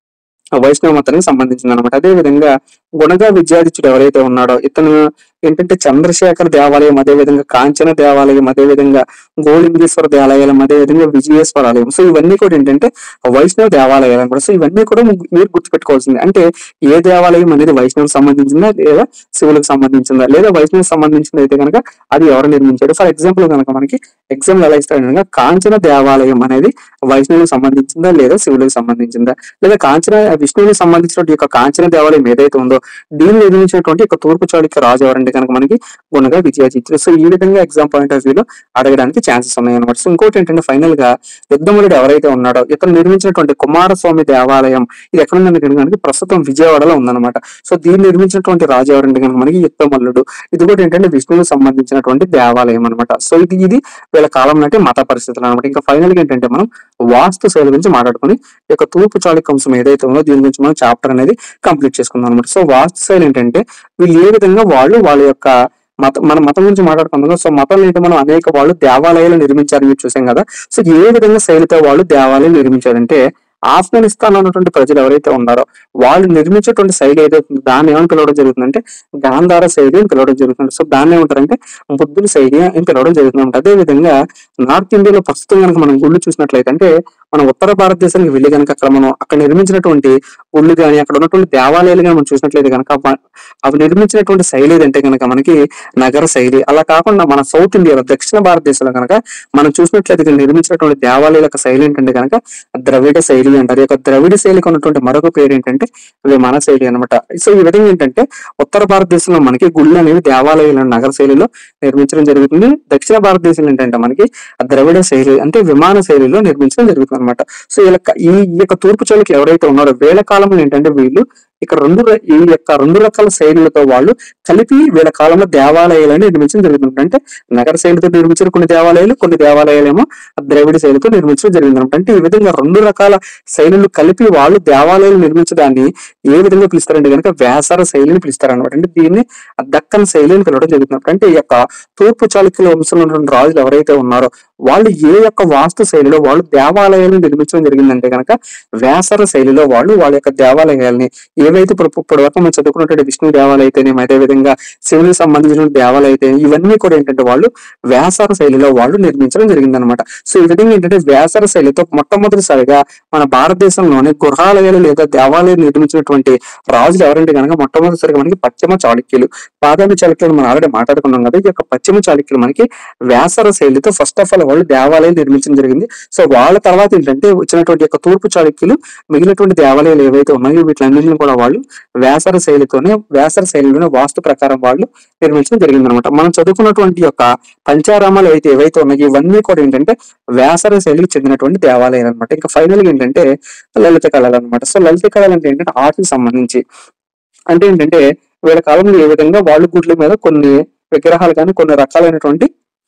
వైష్ణవ మతానికి సంబంధించింది అనమాట అదే విధంగా గుణగా విద్యాదిత్యుడు ఎవరైతే ఉన్నాడో ఇతను ఏంటంటే చంద్రశేఖర దేవాలయం అదే విధంగా కాంచన దేవాలయం అదే విధంగా గోలింగేశ్వర దేవాలయం అదే విధంగా విజయేశ్వర ఆలయం సో ఇవన్నీ కూడా ఏంటంటే వైష్ణవ దేవాలయాలు అనమాట సో ఇవన్నీ కూడా ము- మీరు గుర్తుపెట్టుకోవాల్సింది అంటే ఏ దేవాలయం అనేది వైష్ణవుకి సంబంధించిందా లేదా శివులకు సంబంధించిందా లేదా వైష్ణవుకి సంబంధించింది అయితే కనుక అది ఎవరు నిర్మించారు ఫర్ ఎగ్జాంపుల్ కనుక మనకి ఎగ్జాంపుల్ ఎలా ఇస్తాడు కనుక కాంచన దేవాలయం అనేది వైష్ణవులకు సంబంధించిందా లేదా శివులకు సంబంధించిందా లేదా కాంచన విష్ణువుకి సంబంధించినటువంటి యొక్క కాంచన దేవాలయం ఏదైతే ఉందో దీన్ని నిర్మించినటువంటి ఒక తూర్పు చాళుక్య రాజు ఎవరంటే కనుక మనకి గుణగా విజయాజిత్తుడు సో ఈ విధంగా ఎగ్జామ్ పాయింట్ ఆఫ్ వ్యూలో అడగడానికి ఛాన్సెస్ ఉన్నాయి అనమాట సో ఇంకోటి ఏంటంటే ఫైనల్ గా యుద్ధములుడు ఎవరైతే ఉన్నాడో ఇతను నిర్మించినటువంటి కుమారస్వామి దేవాలయం ఇది ఎక్కడ ఉందంటే కనుక మనకి ప్రస్తుతం విజయవాడలో ఉందన్నమాట సో దీన్ని నిర్మించినటువంటి రాజు ఎవరంటే కనుక మనకి యుద్ధమల్లుడు ఇది కూడా ఏంటంటే విష్ణువుకు సంబంధించినటువంటి దేవాలయం అనమాట సో ఇది ఇది వీళ్ళ కాలం నాటి మత పరిస్థితులు అనమాట ఇంకా ఫైనల్ గా ఏంటంటే మనం వాస్తు శైలి గురించి మాట్లాడుకుని ఈ యొక్క తూర్పు చాళుక్య వంశం ఏదైతే ఉందో దీని గురించి మనం చాప్టర్ అనేది కంప్లీట్ చేసుకుందాం అనమాట సో వాస్తు శైలి ఏంటంటే వీళ్ళు ఏ విధంగా వాళ్ళు వాళ్ళ యొక్క మత మన మతం గురించి మాట్లాడుకుందాం సో మతం ఏంటి మనం అనేక వాళ్ళు దేవాలయాలు నిర్మించారని చెప్పి చూసాం కదా సో ఏ విధంగా శైలితో వాళ్ళు దేవాలయం నిర్మించారంటే ఆఫ్ఘనిస్తాన్ ఉన్నటువంటి ప్రజలు ఎవరైతే ఉన్నారో వాళ్ళు నిర్మించేటువంటి శైలి ఏదైతే ఉందో దాన్ని ఏమని పిలవడం జరుగుతుందంటే గాంధార శైలి అని పిలవడం జరుగుతుంది సో దాన్ని ఏమంటారంటే బుద్ధుల శైలి అని పిలవడం జరుగుతుంది అదే విధంగా నార్త్ ఇండియాలో ప్రస్తుతం కనుక మనం గుళ్ళు చూసినట్లయితే అంటే మనం ఉత్తర భారతదేశానికి వెళ్ళి కనుక అక్కడ మనం అక్కడ నిర్మించినటువంటి గుళ్ళు కానీ అక్కడ ఉన్నటువంటి దేవాలయాలు కానీ మనం చూసినట్లయితే కనుక అవ- అవి నిర్మించినటువంటి శైలి ఏదంటే కనుక మనకి నగర శైలి అలా కాకుండా మన సౌత్ ఇండియాలో దక్షిణ భారతదేశంలో కనుక మనం చూసినట్లయితే ఇక్కడ నిర్మించినటువంటి దేవాలయాల యొక్క శైలి ఏంటంటే కనుక ద్రవిడ శైలి అంటారు ఈ యొక్క ద్రవిడ శైలికి ఉన్నటువంటి మరొక పేరు ఏంటంటే విమాన శైలి అనమాట సో ఈ విధంగా ఏంటంటే ఉత్తర భారతదేశంలో మనకి గుళ్ళు అనేవి దేవాలయాలను నగర శైలిలో నిర్మించడం జరుగుతుంది దక్షిణ భారతదేశంలో ఏంటంటే మనకి ఆ ద్రవిడ శైలి అంటే విమాన శైలిలో నిర్మించడం జరుగుతుంది అనమాట సో వీళ్ళ ఈ ఈ యొక్క తూర్పు చోళకి ఎవరైతే ఉన్నారో వేల కాలంలో ఏంటంటే వీళ్ళు ఇక్కడ రెండు ర- ఈ యొక్క రెండు రకాల శైలులతో వాళ్ళు కలిపి వీళ్ళ కాలంలో దేవాలయాలను నిర్మించడం జరుగుతుంది అంటే నగర శైలితో నిర్మించిన కొన్ని దేవాలయాలు కొన్ని దేవాలయాలేమో ఆ ద్రవిడ శైలితో నిర్మించడం జరిగింది అనమాట అంటే ఈ విధంగా రెండు రకాల శైలులు కలిపి వాళ్ళు దేవాలయాలు నిర్మించడాన్ని ఏ విధంగా పిలుస్తారంటే కనుక వ్యాసార శైలిని పిలుస్తారు అనమాట అంటే దీన్ని ఆ దక్కన్ శైలి అని పిలవడం జరుగుతుంది అంటే ఈ యొక్క తూర్పు చాళుక్యుల వంశంలో ఉన్నటువంటి రాజులు ఎవరైతే ఉన్నారో వాళ్ళు ఏ యొక్క వాస్తు శైలిలో వాళ్ళు దేవాలయాలను నిర్మించడం జరిగిందంటే కనుక వ్యాసర శైలిలో వాళ్ళు వాళ్ళ యొక్క దేవాలయాల్ని ఏవైతే ఇప్పుడు ఇప్పటి వరకు మనం చదువుకున్నటువంటి విష్ణు దేవాలయం అయితేనే అదే విధంగా శివునికి సంబంధించిన దేవాలయం అయితే ఇవన్నీ కూడా ఏంటంటే వాళ్ళు వ్యాసార శైలిలో వాళ్ళు నిర్మించడం జరిగిందనమాట సో ఈ విధంగా ఏంటంటే వ్యాసార శైలితో మొట్టమొదటిసారిగా మన భారతదేశంలోనే గృహాలయాలు లేదా దేవాలయాలు నిర్మించినటువంటి రాజులు ఎవరంటే కనుక మొట్టమొదటిసారిగా మనకి పశ్చిమ చాళుక్యులు బాదామి చాళుక్యులు మనం ఆల్రెడీ మాట్లాడుకున్నాం కదా ఈ యొక్క పశ్చిమ చాళుక్యులు మనకి వ్యాసర శైలితో ఫస్ట్ ఆఫ్ ఆల్ వాళ్ళు దేవాలయం నిర్మించడం జరిగింది సో వాళ్ళ తర్వాత ఏంటంటే వచ్చినటువంటి యొక్క తూర్పు చాళుక్యులు మిగిలినటువంటి దేవాలయాలు ఏవైతే ఉన్నాయో వీటిలన్నింటిని కూడా వాళ్ళు వ్యాసర శైలితోనే వ్యాసర శైలిలోనే వాస్తు ప్రకారం వాళ్ళు నిర్మించడం జరిగింది అనమాట మనం చదువుకున్నటువంటి యొక్క పంచారామాలు అయితే ఏవైతే ఉన్నాయో ఇవన్నీ కూడా ఏంటంటే వ్యాసర శైలికి చెందినటువంటి దేవాలయాలు అనమాట ఇంకా ఫైనల్ గా ఏంటంటే లలిత కళలు అనమాట సో లలిత కళలు అంటే ఏంటంటే ఆర్ట్కి సంబంధించి అంటే ఏంటంటే వీళ్ళ కాలంలో ఏ విధంగా వాళ్ళు గుడ్ల మీద కొన్ని విగ్రహాలు కానీ కొన్ని రకాలైనటువంటి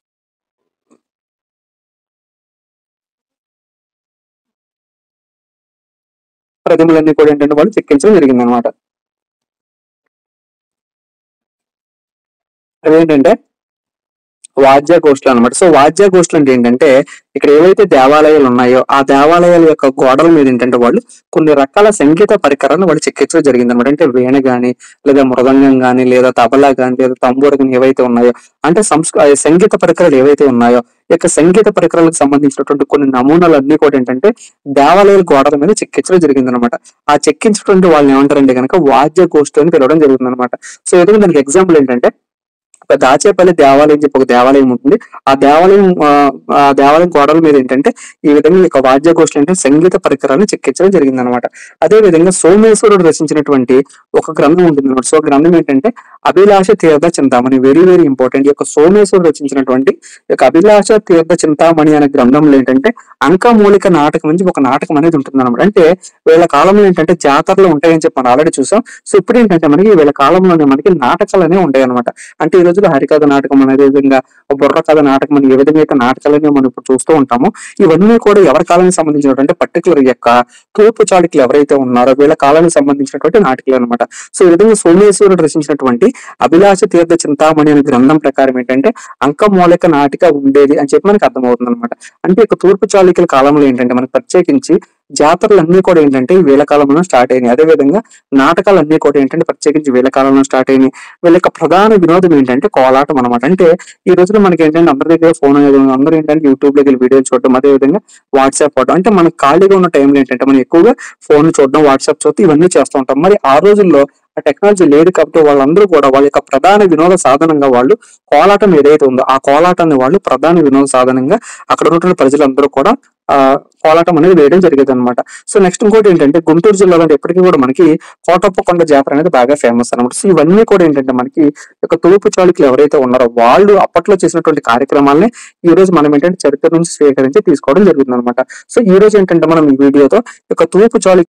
ప్రతిమలన్నీ కూడా ఏంటంటే వాళ్ళు చెక్కించడం జరిగింది అనమాట అవేంటంటే వాద్య గోష్ఠులు అనమాట సో వాద్య గోష్ఠులు అంటే ఏంటంటే ఇక్కడ ఏవైతే దేవాలయాలు ఉన్నాయో ఆ దేవాలయాల యొక్క గోడల మీద ఏంటంటే వాళ్ళు కొన్ని రకాల సంగీత పరికరాలను వాళ్ళు చెక్కించడం జరిగింది అనమాట అంటే వీణ గాని లేదా మృదంగం గాని లేదా తబలా గాని లేదా తంబూర గాని ఏవైతే ఉన్నాయో అంటే సంస్క ఆ సంగీత పరికరాలు ఏవైతే ఉన్నాయో ఈ యొక్క సంగీత పరికరాలకు సంబంధించినటువంటి కొన్ని నమూనాలు అన్ని కూడా ఏంటంటే దేవాలయాల గోడల మీద చెక్కించడం జరిగింది అనమాట ఆ చెక్కించినటువంటి వాళ్ళని ఏమంటారంటే కనుక వాద్య గోష్ఠి అని పిలవడం జరుగుతుంది అనమాట సో ఎందుకు దానికి ఎగ్జాంపుల్ ఏంటంటే ఒక దాచేపల్లి దేవాలయం చెప్పి ఒక దేవాలయం ఉంటుంది ఆ దేవాలయం ఆ, ఆ దేవాలయం గోడల మీద ఏంటంటే ఈ విధంగా ఈ యొక్క వాద్య గోష్ఠులు అంటే సంగీత పరికరాలను చెక్కించడం జరిగింది అనమాట అదే విధంగా సోమేశ్వరుడు రచించినటువంటి ఒక గ్రంథం ఉంటుంది అనమాట సో ఆ గ్రంథం ఏంటంటే అభిలాష తీర్థ చింతామణి వెరీ వెరీ ఇంపార్టెంట్ ఈ యొక్క సోమేశ్వరుడు రచించినటువంటి ఈ యొక్క అభిలాష తీర్థ చింతామణి అనే గ్రంథంలో ఏంటంటే అంకమూలిక నాటకం నుంచి ఒక నాటకం అనేది ఉంటుంది అనమాట అంటే వీళ్ళ కాలంలో ఏంటంటే జాతరలు ఉంటాయని చెప్పి మనం ఆల్రెడీ చూసాం సో ఇప్పుడు ఏంటంటే మనకి వీళ్ళ కాలంలోనే మనకి నాటకాలు అనేవి ఉంటాయి అనమాట అంటే ఈ రోజుల్లో హరికథ నాటకం అనే విధంగా బుర్ర కథ నాటకం అని ఏ విధంగా అయితే నాటకాలని మనం ఇప్పుడు చూస్తూ ఉంటామో ఇవన్నీ కూడా ఎవరి కాలానికి సంబంధించినటువంటి పర్టికులర్ యొక్క తూర్పు చాళుక్యులు ఎవరైతే ఉన్నారో వీళ్ళ కాలానికి సంబంధించినటువంటి నాటకాలు అనమాట సో ఈ విధంగా సోమేశ్వరుడు రచించినటువంటి అభిలాష తీర్థ చింతామణి అనే గ్రంథం ప్రకారం ఏంటంటే అంకమూలిక నాటిక ఉండేది అని చెప్పి మనకి అర్థమవుతుంది అనమాట అంటే ఇక తూర్పు చాళుక్యుల కాలంలో ఏంటంటే మనకు ప్రత్యేకించి జాతరలు అన్ని కూడా ఏంటంటే ఈ వేల కాలంలో స్టార్ట్ అయినాయి అదే విధంగా నాటకాలు అన్ని కూడా ఏంటంటే ప్రత్యేకించి వేల కాలంలో స్టార్ట్ అయినాయి వీళ్ళ యొక్క ప్రధాన వినోదం ఏంటంటే కోలాటం అనమాట అంటే ఈ రోజున మనకి ఏంటంటే అందరి దగ్గర ఫోన్ అనేది ఉంది. అందరూ ఏంటంటే యూట్యూబ్ లోకి వీడియోలు చూడడం అదే విధంగా వాట్సాప్ చూడడం అంటే మనకి ఖాళీగా ఉన్న టైంలో ఏంటంటే మనం ఎక్కువగా ఫోన్ చూడడం వాట్సాప్ చూస్తే ఇవన్నీ చేస్తూ ఉంటాం మరి ఆ రోజుల్లో ఆ టెక్నాలజీ లేదు కాబట్టి వాళ్ళందరూ కూడా వాళ్ళ యొక్క ప్రధాన వినోద సాధనంగా వాళ్ళు కోలాటం ఏదైతే ఉందో ఆ కోలాటాన్ని వాళ్ళు ప్రధాన వినోద సాధనంగా అక్కడ ఉన్నటువంటి ప్రజలందరూ కూడా ఆ కోలాటం అనేది వేయడం జరిగేది అనమాట సో నెక్స్ట్ ఇంకోటి ఏంటంటే గుంటూరు జిల్లాలో అంటే ఎప్పటికీ కూడా మనకి కోటప్పకొండ జాతర అనేది బాగా ఫేమస్ అనమాట సో ఇవన్నీ కూడా ఏంటంటే మనకి ఈ యొక్క తూర్పు చాళుక్యులు ఎవరైతే ఉన్నారో వాళ్ళు అప్పట్లో చేసినటువంటి కార్యక్రమాలని ఈ రోజు మనం ఏంటంటే చరిత్ర నుంచి స్వీకరించి తీసుకోవడం జరుగుతుంది అనమాట సో ఈ రోజు ఏంటంటే మనం ఈ వీడియోతో ఈ యొక్క తూర్పు చాళుక్య